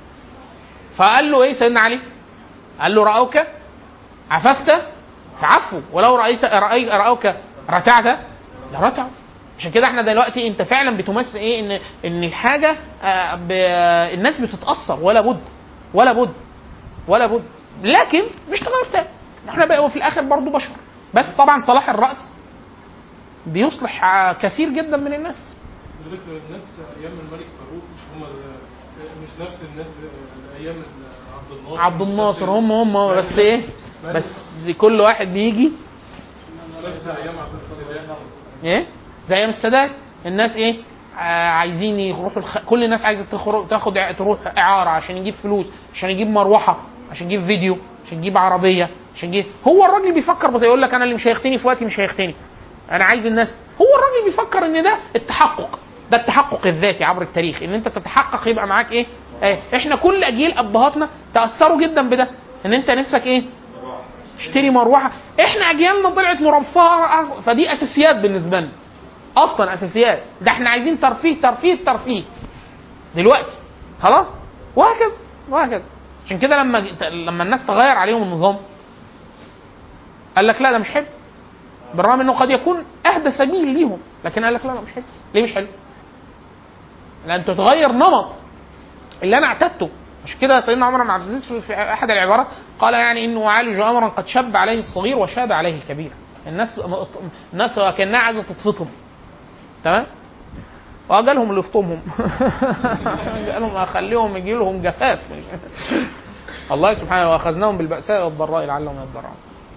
فقال له ايه سيدنا علي؟ قال له راوك عففت فعفوا ولو رايت رأي راوك رتعت لرتعوا عشان كده احنا دلوقتي انت فعلا بتمثل ايه ان ان الحاجه آه، ب- الناس بتتاثر ولا بد ولا بد ولا بد لكن مش تغير تام احنا بقى في الاخر برضو بشر بس طبعا صلاح الراس بيصلح آه، كثير جدا من الناس
حضرتك الناس ايام الملك فاروق مش هم ال- مش نفس الناس ال- ايام ال- عبد الناصر
عبد
مش
الناصر
نفس-
هم هم بس ايه بس كل واحد بيجي
نفس ايام عبد السادات
ايه زي ايام السادات الناس ايه آه عايزين يروحوا الخ... كل الناس عايزه تخرج تاخد ع- تروح اعاره عشان يجيب فلوس عشان يجيب مروحه عشان يجيب فيديو عشان يجيب عربيه عشان يجيب هو الراجل بيفكر بت- يقول لك انا اللي مش هيختني في وقتي مش هيختني انا عايز الناس هو الراجل بيفكر ان ده التحقق ده التحقق الذاتي عبر التاريخ ان انت تتحقق يبقى معاك ايه ايه احنا كل اجيال ابهاتنا تاثروا جدا بده ان انت نفسك ايه اشتري مروحه احنا اجيالنا طلعت مرفهه فدي اساسيات بالنسبه لنا اصلا اساسيات ده احنا عايزين ترفيه ترفيه ترفيه دلوقتي خلاص وهكذا وهكذا عشان كده لما لما الناس تغير عليهم النظام قال لك لا ده مش حلو بالرغم انه قد يكون اهدى سبيل ليهم لكن قال لك لا لا مش حلو ليه مش حلو؟ لان تتغير نمط اللي انا اعتدته عشان كده سيدنا عمر بن عبد العزيز في- في احد العبارات قال يعني انه اعالج امرا قد شب عليه الصغير وشاب عليه الكبير الناس الناس كانها عايزه تتفطم تمام واجالهم اللي يفطمهم قالهم اخليهم يجي لهم جفاف الله سبحانه واخذناهم بالباساء والضراء لعلهم يضرعون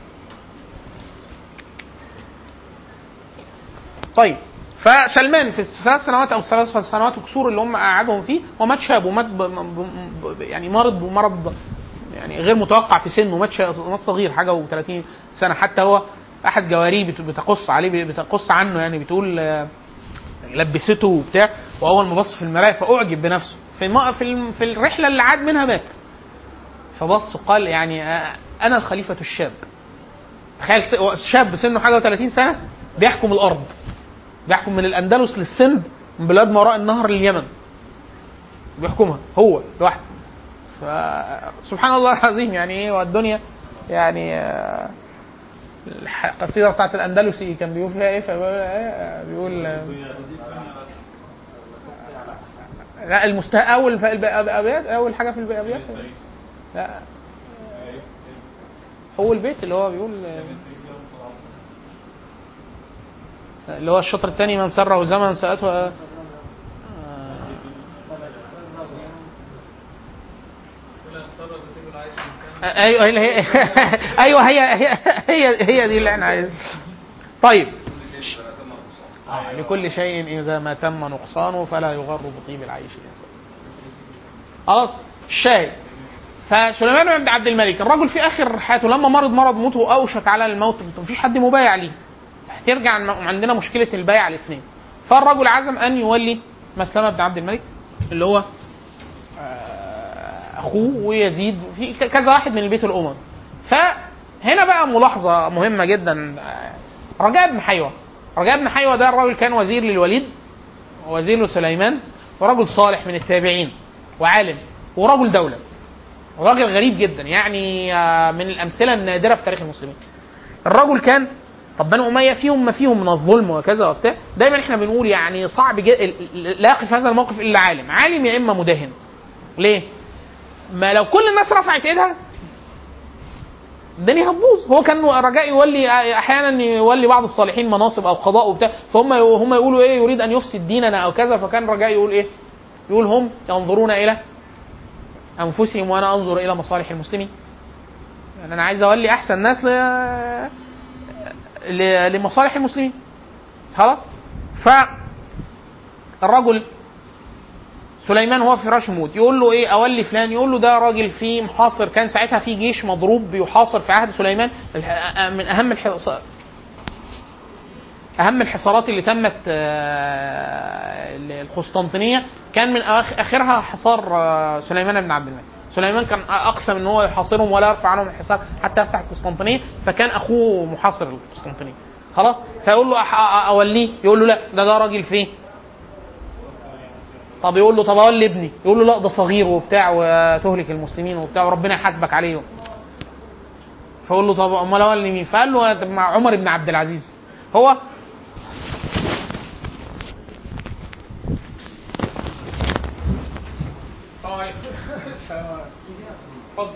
طيب فسلمان في الثلاث سنوات او الثلاث سنوات وكسور اللي هم قعدهم فيه ومات شاب ومات ب... ب... ب... يعني مرض بمرض يعني غير متوقع في سنه مات شا- مات صغير حاجه و30 سنه حتى هو احد جواريه بت- بتقص عليه بتقص عنه يعني بتقول آه، لبسته وبتاع واول ما بص في المرايه فاعجب بنفسه في الم... في, الم... في الرحله اللي عاد منها مات فبص وقال يعني آه، انا الخليفه الشاب تخيل س- شاب سنه حاجه و30 سنه بيحكم الارض بيحكم من الاندلس للسند من بلاد ما وراء النهر لليمن بيحكمها هو لوحده فسبحان الله العظيم يعني ايه والدنيا يعني آه، الح- القصيده بتاعت الاندلسي كان بيقول فيها ايه فبيقول إيه؟ بيقول آه، لا المست اول ف- الب- الابيات اول حاجه في الابيات لا اول بيت اللي هو بيقول آه، اللي هو الشطر الثاني من سره زمن ساءته آه، ايوه هي ايوه هي هي هي, هي دي اللي احنا عايزينها طيب آه، لكل شيء اذا ما تم نقصانه فلا يغر بطيب العيش الانسان خلاص الشاهد فسليمان بن عبد الملك الرجل في اخر حياته لما مرض مرض موته واوشك على الموت مفيش حد مبايع ليه هترجع الم- عندنا مشكله البيع الاثنين فالرجل عزم ان يولي مسلمه بن عبد الملك اللي هو آه، اخوه ويزيد في ك- كذا واحد من البيت الاموي فهنا بقى ملاحظه مهمه جدا آه، رجاء بن حيوه رجاء بن حيوه ده الراجل كان وزير للوليد وزير لسليمان ورجل صالح من التابعين وعالم ورجل دوله وراجل غريب جدا يعني آه، من الامثله النادره في تاريخ المسلمين الرجل كان طب بنو اميه فيهم ما فيهم من الظلم وكذا وبتاع دايما احنا بنقول يعني صعب جدا لا يقف هذا الموقف الا عالم عالم يا اما مدهن ليه ما لو كل الناس رفعت ايدها الدنيا هتبوظ هو كان رجاء يولي احيانا يولي بعض الصالحين مناصب او قضاء وبتاع فهم هم يقولوا ايه يريد ان يفسد ديننا او كذا فكان رجاء يقول ايه يقول هم ينظرون الى انفسهم وانا انظر الى مصالح المسلمين يعني انا عايز اولي احسن ناس ل... ل... لمصالح المسلمين خلاص فالرجل سليمان هو في فراش الموت يقول له ايه اولي فلان يقول له ده راجل في محاصر كان ساعتها في جيش مضروب بيحاصر في عهد سليمان الح- من اهم الحصار اهم الحصارات اللي تمت آه، القسطنطينيه كان من أواخ- اخرها حصار آه، سليمان بن عبد الملك سليمان كان اقسم ان هو يحاصرهم ولا يرفع عنهم الحصار حتى يفتح القسطنطينيه فكان اخوه محاصر القسطنطينيه خلاص فيقول له أح- أ- اوليه يقول له لا ده ده راجل فيه طب يقول له طب اولي ابني يقول له لا ده صغير وبتاع وتهلك المسلمين وبتاع وربنا يحاسبك عليه فيقول له طب امال اولي مين فقال له طب مع عمر بن عبد العزيز هو السلام عليكم اتفضل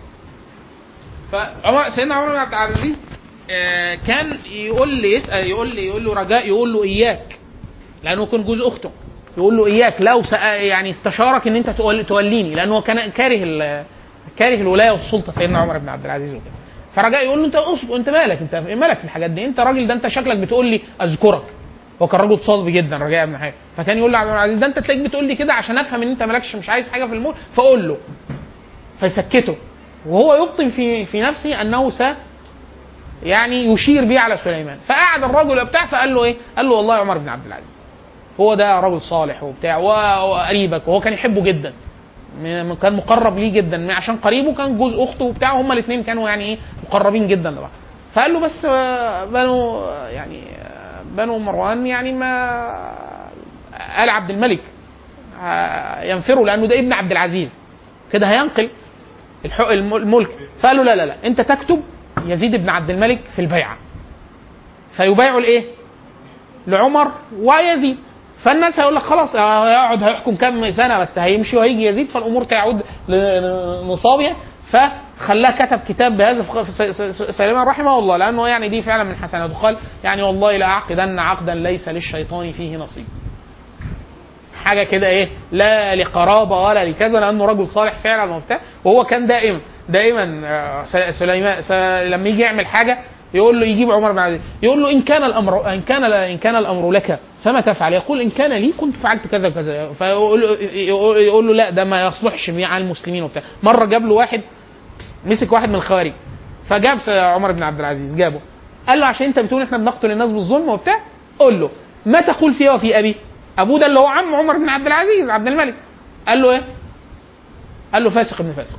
فعمر سيدنا عمر بن عبد العزيز آه، كان يقول لي يسال يقول لي يقول له رجاء يقول له اياك لانه كان جوز اخته يقول له اياك لو سأ يعني استشارك ان انت تول- توليني لانه هو كان كاره ال- كاره الولايه والسلطه سيدنا عمر بن عبد العزيز وكده فرجاء يقول له انت اصبر انت مالك انت مالك في الحاجات دي انت راجل ده انت شكلك بتقول لي اذكرك هو كان راجل صلب جدا رجاء بن حيان فكان يقول له عبد العزيز ده انت تلاقيك بتقول لي كده عشان افهم ان انت مالكش مش عايز حاجه في الملك فقول له فيسكته وهو يبطن في في نفسه انه س يعني يشير به على سليمان فقعد الرجل بتاع فقال له ايه؟ قال له والله عمر بن عبد العزيز هو ده رجل صالح وبتاع و- وقريبك وهو كان يحبه جدا م- كان مقرب ليه جدا عشان قريبه كان جوز اخته وبتاع هما الاثنين كانوا يعني ايه مقربين جدا لبعض فقال له بس آه، بنو آه، يعني آه، بنو مروان يعني ما آل عبد الملك آه، ينفروا لانه ده ابن عبد العزيز كده هينقل الح- الم- الملك فقال له لا لا لا انت تكتب يزيد بن عبد الملك في البيعه فيبايعوا لايه؟ لعمر ويزيد فالناس هيقول لك خلاص آه، هيقعد هيحكم كام سنه بس هيمشي وهيجي يزيد فالامور تعود لنصابها فخلاه كتب كتاب بهذا في س- س- س- سليمان رحمه الله لانه يعني دي فعلا من حسناته قال يعني والله لاعقدن عقدا ليس للشيطان فيه نصيب حاجه كده ايه لا لقرابه ولا لكذا لانه رجل صالح فعلا وبتاع وهو كان دائما دائما آه، س- سليمان س- لما يجي يعمل حاجه يقول له يجيب عمر بن عبد العزيز يقول له ان كان الامر ان كان ان كان الامر لك فما تفعل يقول ان كان لي كنت فعلت كذا وكذا فيقول له- يقول يقول له لا ده ما يصلحش مع المسلمين وبتاع مره جاب له واحد مسك واحد من الخوارج فجاب س- عمر بن عبد العزيز جابه قال له عشان انت بتقول احنا بنقتل الناس بالظلم وبتاع قول له ما تقول فيه وفي ابي ابوه ده اللي هو عم عمر بن عبد العزيز عبد الملك قال له ايه قال له فاسق ابن فاسق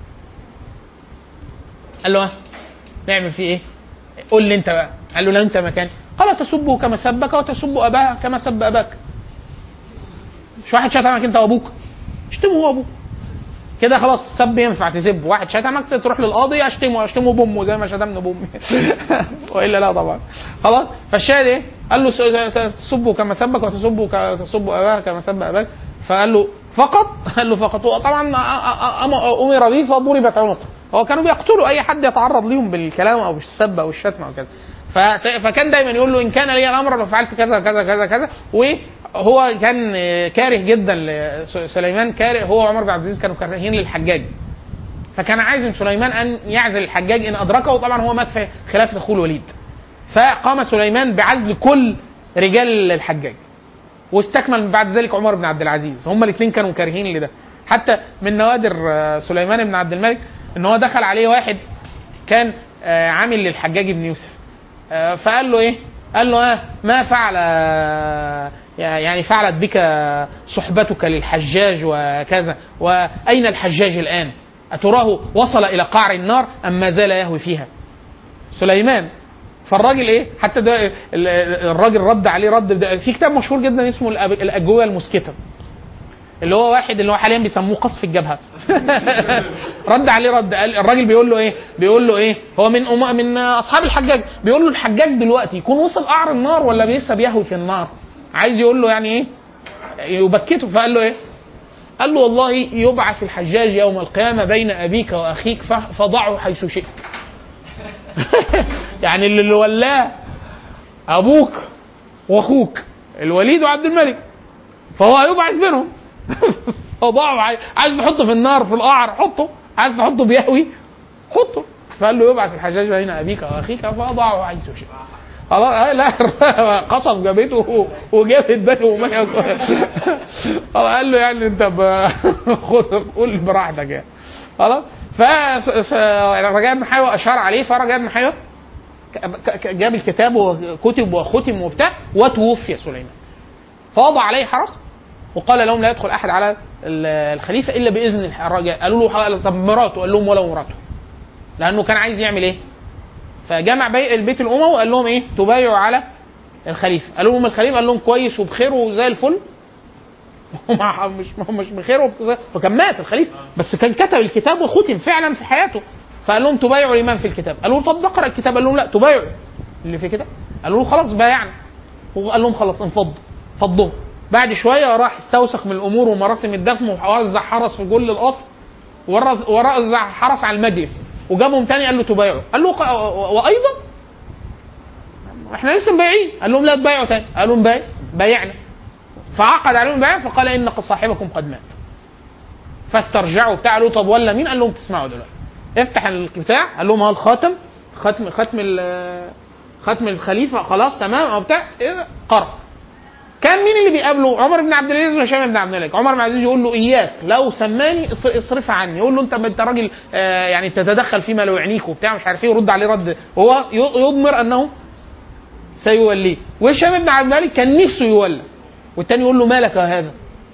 قال له ها نعمل فيه ايه قول لي انت بقى قال له لا انت مكان قال تسبه كما سبك وتسب اباه كما سب اباك مش واحد شتمك انت وابوك اشتمه هو وابوك كده خلاص سب ينفع تسب واحد شتمك تروح للقاضي اشتمه اشتمه بامه زي ما شتمنا بامي والا لا طبعا خلاص فالشاهد ايه؟ قال له س- تسبه كما سبك وتسبه ك- تسب اباه كما سب اباك فقال له فقط قال له فقط هو طبعا أ- أ- أ- امر به فضربت عنقه هو كانوا بيقتلوا اي حد يتعرض ليهم بالكلام او بالسب او الشتم او كذا فس- فكان دايما يقول له ان كان لي الامر لفعلت كذا كذا كذا كذا وهو كان آه، كاره جدا لسليمان كاره هو وعمر بن عبد العزيز كانوا كارهين للحجاج فكان عايز من سليمان ان يعزل الحجاج ان ادركه وطبعا هو مات في خلافه اخوه الوليد فقام سليمان بعزل كل رجال الحجاج واستكمل من بعد ذلك عمر بن عبد العزيز هما الاثنين كانوا كارهين لده حتى من نوادر آه، سليمان بن عبد الملك ان هو دخل عليه واحد كان آه، عامل للحجاج بن يوسف آه، فقال له ايه قال له اه ما فعل آه، يعني فعلت بك صحبتك للحجاج وكذا واين الحجاج الان اتراه وصل الى قعر النار ام ما زال يهوي فيها سليمان فالراجل ايه حتى ده ال- ال- الراجل رد عليه رد ده في كتاب مشهور جدا اسمه الأب- الاجوبه المسكته اللي هو واحد اللي هو حاليا بيسموه قصف الجبهه رد عليه رد قال الراجل بيقول له ايه بيقول له ايه هو من أم... من اصحاب الحجاج بيقول له الحجاج دلوقتي يكون وصل قعر النار ولا لسه بيهوي في النار عايز يقول له يعني ايه يبكته فقال له ايه قال له والله يبعث الحجاج يوم القيامه بين ابيك واخيك ف- فضعه حيث شئت يعني اللي اللي ولاه ابوك واخوك الوليد وعبد الملك فهو هيبعث بينهم فضعه عايز عايز تحطه في النار في القعر حطه عايز تحطه بيهوي حطه فقال له يبعث الحجاج بين ابيك واخيك فضعه حيث شئت خلاص آه، لا قصف جابته وجابت بني اميه خلاص قال له يعني انت ب- خد قول براحتك يعني خلاص فرجاء بن حيوة اشار عليه فرجاء بن حيوة ك- ك- جاب الكتاب وكتب وختم وبتاع وتوفي سليمان فوضع عليه حرس وقال لهم لا يدخل احد على ال- الخليفه الا باذن الرجاء قالوا له طب مراته قال لهم ولا مراته لانه كان عايز يعمل ايه فجمع بي البيت الاموي وقال لهم ايه تبايعوا على الخليفه قالوا لهم الخليفه قال لهم كويس وبخير وزي الفل ومع- مش مش بخير وبزي- فكان مات الخليفه بس كان كتب الكتاب وختم فعلا في حياته فقال لهم تبايعوا الامام في الكتاب قالوا له طب نقرا الكتاب قال لهم لا تبايعوا اللي في الكتاب قالوا له خلاص بايعنا وقال لهم خلاص انفضوا فضوا بعد شويه راح استوسخ من الامور ومراسم الدفن ووزع حرس في كل القصر ورز- ووزع حرس على المجلس وجابهم تاني قال له تبايعوا قال له ق- وايضا احنا لسه مبايعين قال لهم لا تبايعوا تاني قالوا نبايع بايعنا فعقد عليهم البيعه فقال ان صاحبكم قد مات فاسترجعوا بتاع قالوا طب ولا مين قال لهم تسمعوا دلوقتي افتح البتاع قال لهم ها الخاتم ختم ختم ال- ختم الخليفه خلاص تمام او بتاع إيه؟ قرأ كان مين اللي بيقابله عمر بن عبد العزيز وهشام بن عبد الملك عمر بن عبد العزيز يقول له اياك لو سماني اصر- اصرفها عني يقول له انت انت راجل آه، يعني تتدخل فيما لا يعنيك وبتاع مش عارف ايه يرد عليه رد وهو ي- يضمر انه سيوليه وهشام بن عبد الملك كان نفسه يولى والتاني يقول له مالك هذا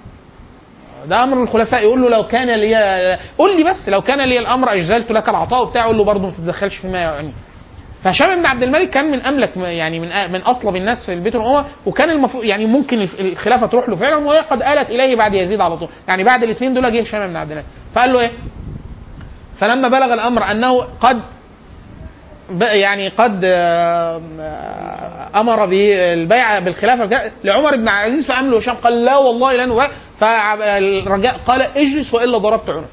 ده امر الخلفاء يقول له لو كان لي قول لي بس لو كان لي الامر اجزلت لك العطاء وبتاع يقول له برضه ما تتدخلش فيما يعنيك فهشام بن عبد الملك كان من املك يعني من من اصلب الناس في البيت الاموي وكان المفروض يعني ممكن الف- الخلافه تروح له فعلا وهي قد آلت اليه بعد يزيد على طول يعني بعد الاثنين دول جه هشام بن عبد الملك فقال له ايه فلما بلغ الامر انه قد ب- يعني قد آه، آه، امر بالبيعه بالخلافه وكذا لعمر بن عبد العزيز فقام له هشام قال لا والله لن أبايع. فالرجاء قال اجلس والا ضربت عنق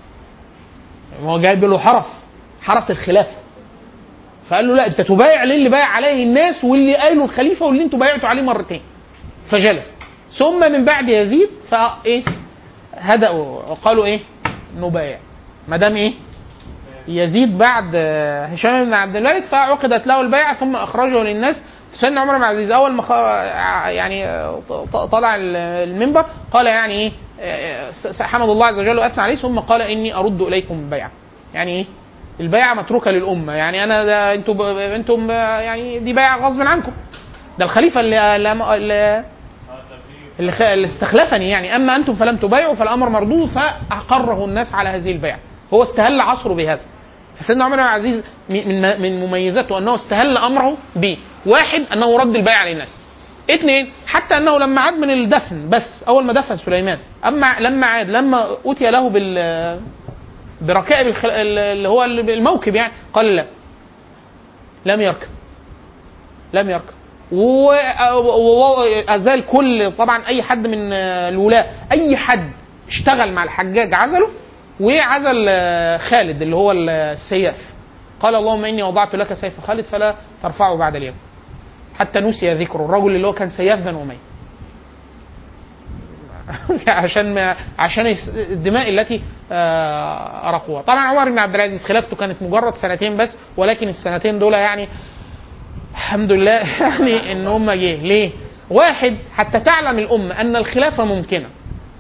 هو جايب له حرس حرس الخلافه فقال له لا انت تبايع للي بايع عليه الناس واللي قايله الخليفه واللي انتوا بايعتوا عليه مرتين فجلس ثم من بعد يزيد فايه هدأوا وقالوا ايه نبايع ما دام ايه يزيد بعد آه، هشام بن عبد الملك فعقدت له البيعه ثم اخرجه للناس سيدنا عمر بن عبد العزيز اول ما خ... يعني آه، ط- طلع ال- المنبر قال يعني ايه آه، س- حمد الله عز وجل واثنى عليه ثم قال اني ارد اليكم البيعه يعني ايه البيعه متروكه للامه يعني انا ده انتم ب- انتم آه، يعني دي بيعه غصب عنكم ده الخليفه اللي اللي, اللي اللي خ- اللي استخلفني يعني اما انتم فلم تبايعوا فالامر مردود فاقره الناس على هذه البيعه هو استهل عصره بهذا فسيدنا عمر بن عبد العزيز من من- من مميزاته انه استهل امره ب واحد انه رد البيعه للناس اثنين حتى انه لما عاد من الدفن بس اول ما دفن سليمان اما لما عاد لما اتي له بال بركائب الخل... اللي هو الموكب يعني قال لا لم يركب لم يركب وازال كل طبعا اي حد من الولاة اي حد اشتغل مع الحجاج عزله وعزل آه، خالد اللي هو السياف قال اللهم اني وضعت لك سيف خالد فلا ترفعه بعد اليوم حتى نسي ذكره الرجل اللي هو كان سياف بنو اميه عشان ما عشان يس- الدماء التي آه، ارقوها طبعا عمر بن عبد العزيز خلافته كانت مجرد سنتين بس ولكن السنتين دول يعني الحمد لله يعني ان هم جه ليه؟ واحد حتى تعلم الامه ان الخلافه ممكنه.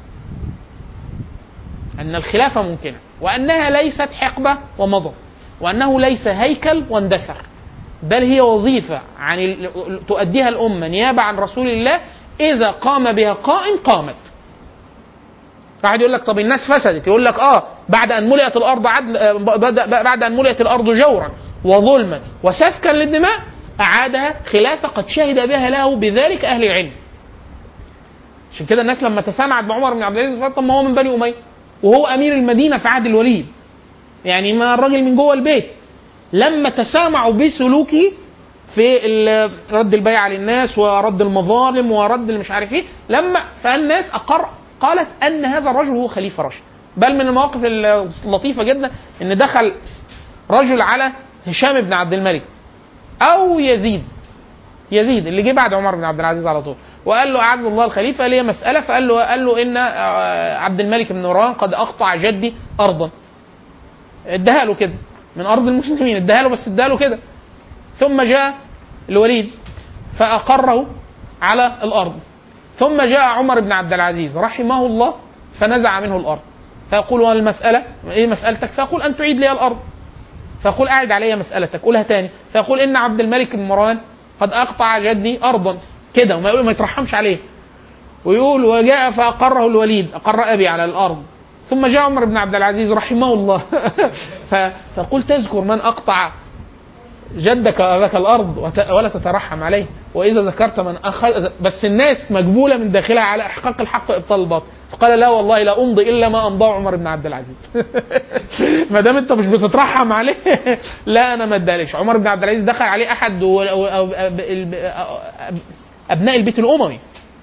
ان الخلافه ممكنه وانها ليست حقبه ومضى وانه ليس هيكل واندثر بل هي وظيفه عن ال- تؤديها الامه نيابه عن رسول الله اذا قام بها قائم قامت. واحد يقول لك طب الناس فسدت يقول لك اه بعد ان ملئت الارض عدل آه، بدأ بعد ان ملئت الارض جورا وظلما وسفكا للدماء اعادها خلافه قد شهد بها له بذلك اهل العلم. عشان كده الناس لما تسامعت بعمر بن عبد العزيز قالت طب ما هو من بني اميه وهو امير المدينه في عهد الوليد. يعني ما الراجل من جوه البيت. لما تسامعوا بسلوكه في ال- رد البيعة للناس ورد المظالم ورد اللي مش عارف ايه لما فالناس اقر قالت ان هذا الرجل هو خليفه راشد بل من المواقف اللطيفه جدا ان دخل رجل على هشام بن عبد الملك او يزيد يزيد اللي جه بعد عمر بن عبد العزيز على طول وقال له اعز الله الخليفه ليه مساله فقال له قال له ان آه، عبد الملك بن مروان قد اقطع جدي ارضا اداها له كده من ارض المسلمين اداها له بس اداها له كده ثم جاء الوليد فأقره على الأرض ثم جاء عمر بن عبد العزيز رحمه الله فنزع منه الأرض فيقول والمسألة إيه مسألتك فيقول أن تعيد لي الأرض فيقول أعد علي مسألتك قولها تاني فيقول إن عبد الملك بن مروان قد أقطع جدي أرضا كده وما يقول ما يترحمش عليه ويقول وجاء فأقره الوليد أقر أبي على الأرض ثم جاء عمر بن عبد العزيز رحمه الله ف- فقل تذكر من أقطع جدك واباك الارض وت- ولا تترحم عليه واذا ذكرت من اخذ بس الناس مجبوله من داخلها على احقاق الحق وابطال الباطل فقال لا والله لا امضي الا ما امضاه عمر بن عبد العزيز ما دام انت مش بتترحم عليه لا انا ما ادالكش عمر بن عبد العزيز دخل عليه احد و- و- أو- أب- الب- أب- ابناء البيت الاموي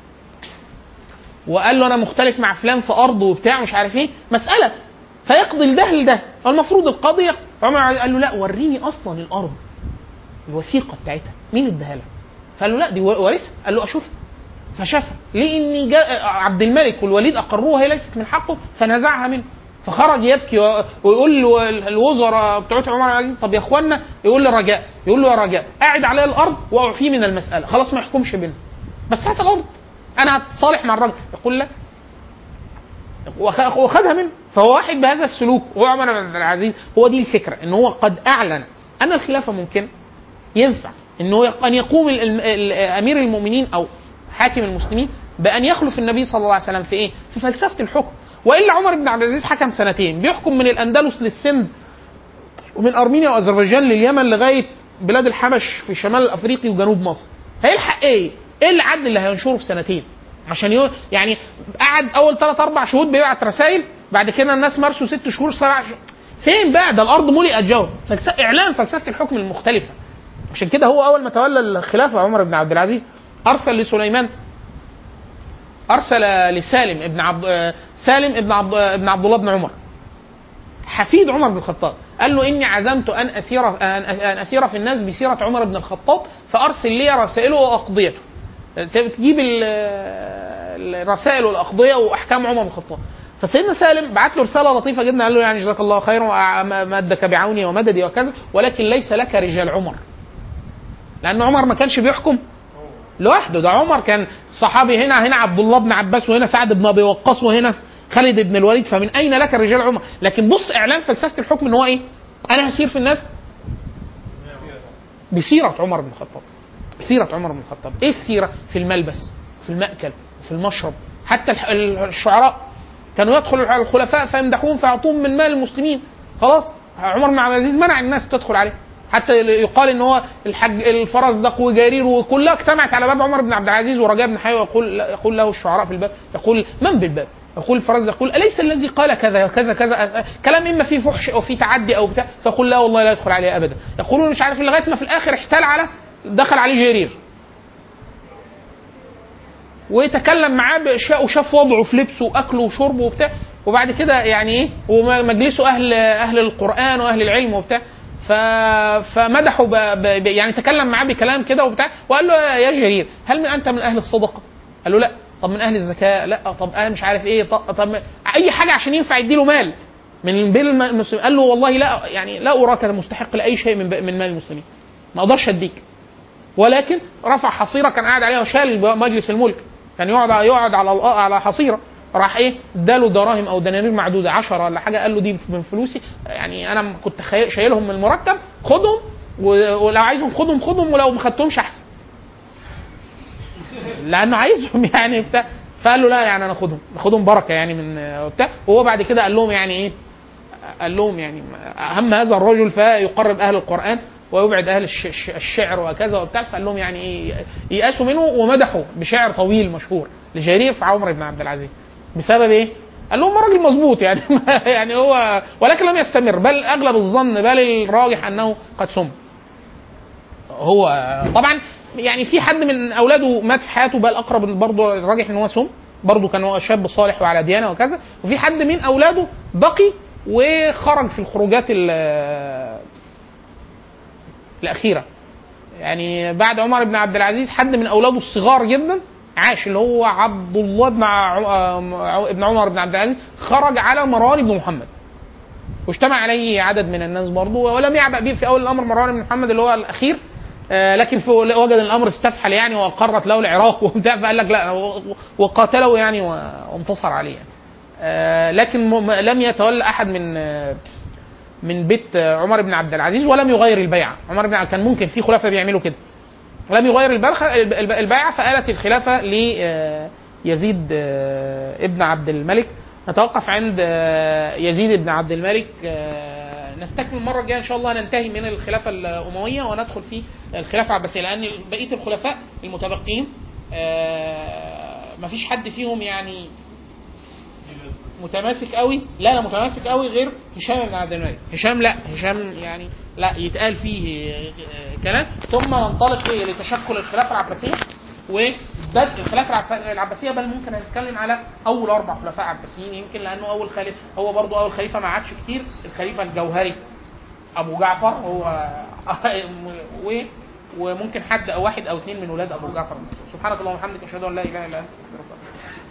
وقال له انا مختلف مع فلان في ارض وبتاع مش عارف ايه مساله فيقضي لده لده المفروض القاضي عمر قال له لا وريني اصلا الارض الوثيقه بتاعتها مين اداها لك؟ فقال له لا دي وارثها قال له اشوفها فشافها لان جاء عبد الملك والوليد اقروها هي ليست من حقه فنزعها منه فخرج يبكي و- ويقول له الوزراء بتوع عمر بن العزيز طب يا اخوانا يقول له رجاء يقول له يا رجاء قاعد عليا الارض واعفيه من المساله خلاص ما يحكمش بيننا بس هات الارض انا هتصالح مع الراجل يقول لا وخ- وخدها منه فهو واحد بهذا السلوك وهو عمر بن العزيز هو دي الفكره ان هو قد اعلن ان الخلافه ممكن ينفع انه يق- ان يقوم ال- ال- ال- امير المؤمنين او حاكم المسلمين بان يخلف النبي صلى الله عليه وسلم في ايه؟ في فلسفه الحكم والا عمر بن عبد العزيز حكم سنتين بيحكم من الاندلس للسند ومن ارمينيا واذربيجان لليمن لغايه بلاد الحبش في شمال افريقيا وجنوب مصر هيلحق ايه؟ ايه العدل اللي هينشره في سنتين؟ عشان يو يعني قعد اول ثلاث اربع شهور بيبعت رسائل بعد كده الناس مارسوا ست شهور سبع شهور فين بقى ده الارض ملئت جو فلسفه اعلان فلسفه الحكم المختلفه عشان كده هو اول ما تولى الخلافه عمر بن عبد العزيز ارسل لسليمان ارسل لسالم ابن عبد آه، سالم ابن عبد آه، ابن عبد الله بن عمر حفيد عمر بن الخطاب قال له اني عزمت ان اسير ان أن اسير في الناس بسيره عمر بن الخطاب فارسل لي رسائله واقضيته تجيب ال- الرسائل والاقضيه واحكام عمر بن الخطاب فسيدنا سالم بعت له رساله لطيفه جدا قال له يعني جزاك الله خيرا ومدك بعوني ومددي وكذا ولكن ليس لك رجال عمر لان عمر ما كانش بيحكم لوحده ده عمر كان صحابي هنا هنا عبد الله بن عباس وهنا سعد بن ابي وقاص وهنا خالد بن الوليد فمن اين لك رجال عمر لكن بص اعلان فلسفه الحكم ان هو ايه انا هسير في الناس بسيره عمر بن الخطاب سيره عمر بن الخطاب ايه السيره في الملبس في المأكل في المشرب حتى الح- الشعراء كانوا يدخل الخلفاء فيمدحون فيعطوهم من مال المسلمين خلاص عمر بن عبد العزيز منع الناس تدخل عليه حتى يقال ان هو الحج الفرزدق وجرير وكلها اجتمعت على باب عمر بن عبد العزيز ورجاء بن حيوه يقول يقول له الشعراء في الباب يقول من بالباب؟ يقول الفرزدق يقول اليس الذي قال كذا كذا كذا كلام اما فيه فحش او فيه تعدي او بتاع فيقول لا والله لا يدخل عليه ابدا يقولون مش عارف لغايه ما في الاخر احتال على دخل عليه جرير وتكلم معاه باشياء وشاف وضعه في لبسه واكله وشربه وبتاع وبعد كده يعني ايه ومجلسه اهل اهل القران واهل العلم وبتاع ف... فمدحه ب... ب... ب- يعني تكلم معاه بكلام كده وبتاع وقال له يا جرير هل من انت من اهل الصدقه؟ قال له لا طب من اهل الزكاه لا طب انا مش عارف ايه طب, طب اي حاجه عشان ينفع يديله مال من بين الم- المسلمين قال له والله لا يعني لا اراك مستحق لاي شيء من ب... من مال المسلمين ما اقدرش اديك ولكن رفع حصيره كان قاعد عليها وشال مجلس الملك كان يقعد يقعد على الأ- على حصيره راح ايه اداله دراهم او دنانير معدوده 10 ولا حاجه قال له دي من فلوسي يعني انا كنت خي- شايلهم من المرتب خدهم و- ولو عايزهم خدهم خدهم ولو ما خدتهمش احسن لانه عايزهم يعني بتاع فقال له لا يعني انا خدهم خدهم بركه يعني من وبتاع وهو بعد كده قال لهم يعني ايه قال لهم يعني اهم هذا الرجل فيقرب اهل القران ويبعد اهل الش- الش- الشعر وكذا وبتاع فقال لهم يعني ايه ييأسوا منه ومدحوا بشعر طويل مشهور لجرير في عمر بن عبد العزيز بسبب ايه؟ قال لهم راجل مظبوط يعني يعني هو ولكن لم يستمر بل اغلب الظن بل الراجح انه قد سم هو طبعا يعني في حد من اولاده مات في حياته بل اقرب برضه الراجح ان هو سم برضه كان هو شاب صالح وعلى ديانه وكذا وفي حد من اولاده بقي وخرج في الخروجات ال- الاخيره يعني بعد عمر بن عبد العزيز حد من اولاده الصغار جدا عاش اللي هو عبد الله بن ع- ابن عمر بن عبد العزيز خرج على مروان بن محمد واجتمع عليه عدد من الناس برضه ولم يعبأ به في اول الامر مروان بن محمد اللي هو الاخير آه، لكن في وجد الامر استفحل يعني وقرت له العراق وبتاع فقال لك لا و- وقاتله يعني و- وانتصر عليه يعني. آه، لكن م- لم يتولى احد من آه، من بيت آه، عمر بن عبد العزيز ولم يغير البيعه عمر بن عبد كان ممكن في خلفاء بيعملوا كده لم يغير البلخ- الب- الب- البيعه فآلت الخلافه ليزيد ابن عبد الملك نتوقف عند آه، يزيد بن عبد الملك آه، نستكمل المره الجايه ان شاء الله ننتهي من الخلافه الامويه وندخل في الخلافه العباسيه لان بقيه الخلفاء المتبقين ما فيش حد فيهم يعني متماسك قوي لا لا متماسك قوي غير هشام بن عبد الملك هشام لا هشام يعني لا يتقال فيه آه، كلام ثم ننطلق إيه لتشكل الخلافه العباسيه وبدء الخلافه العب- العباسيه بل ممكن نتكلم على اول اربع خلفاء عباسيين يمكن لانه اول خليفه هو برضو اول خليفه ما عادش كتير الخليفه الجوهري ابو جعفر هو و وممكن حد او واحد او اثنين من ولاد ابو جعفر المنصور سبحانك اللهم وبحمدك اشهد ان لا اله الا انت استغفرك واتوب إليك.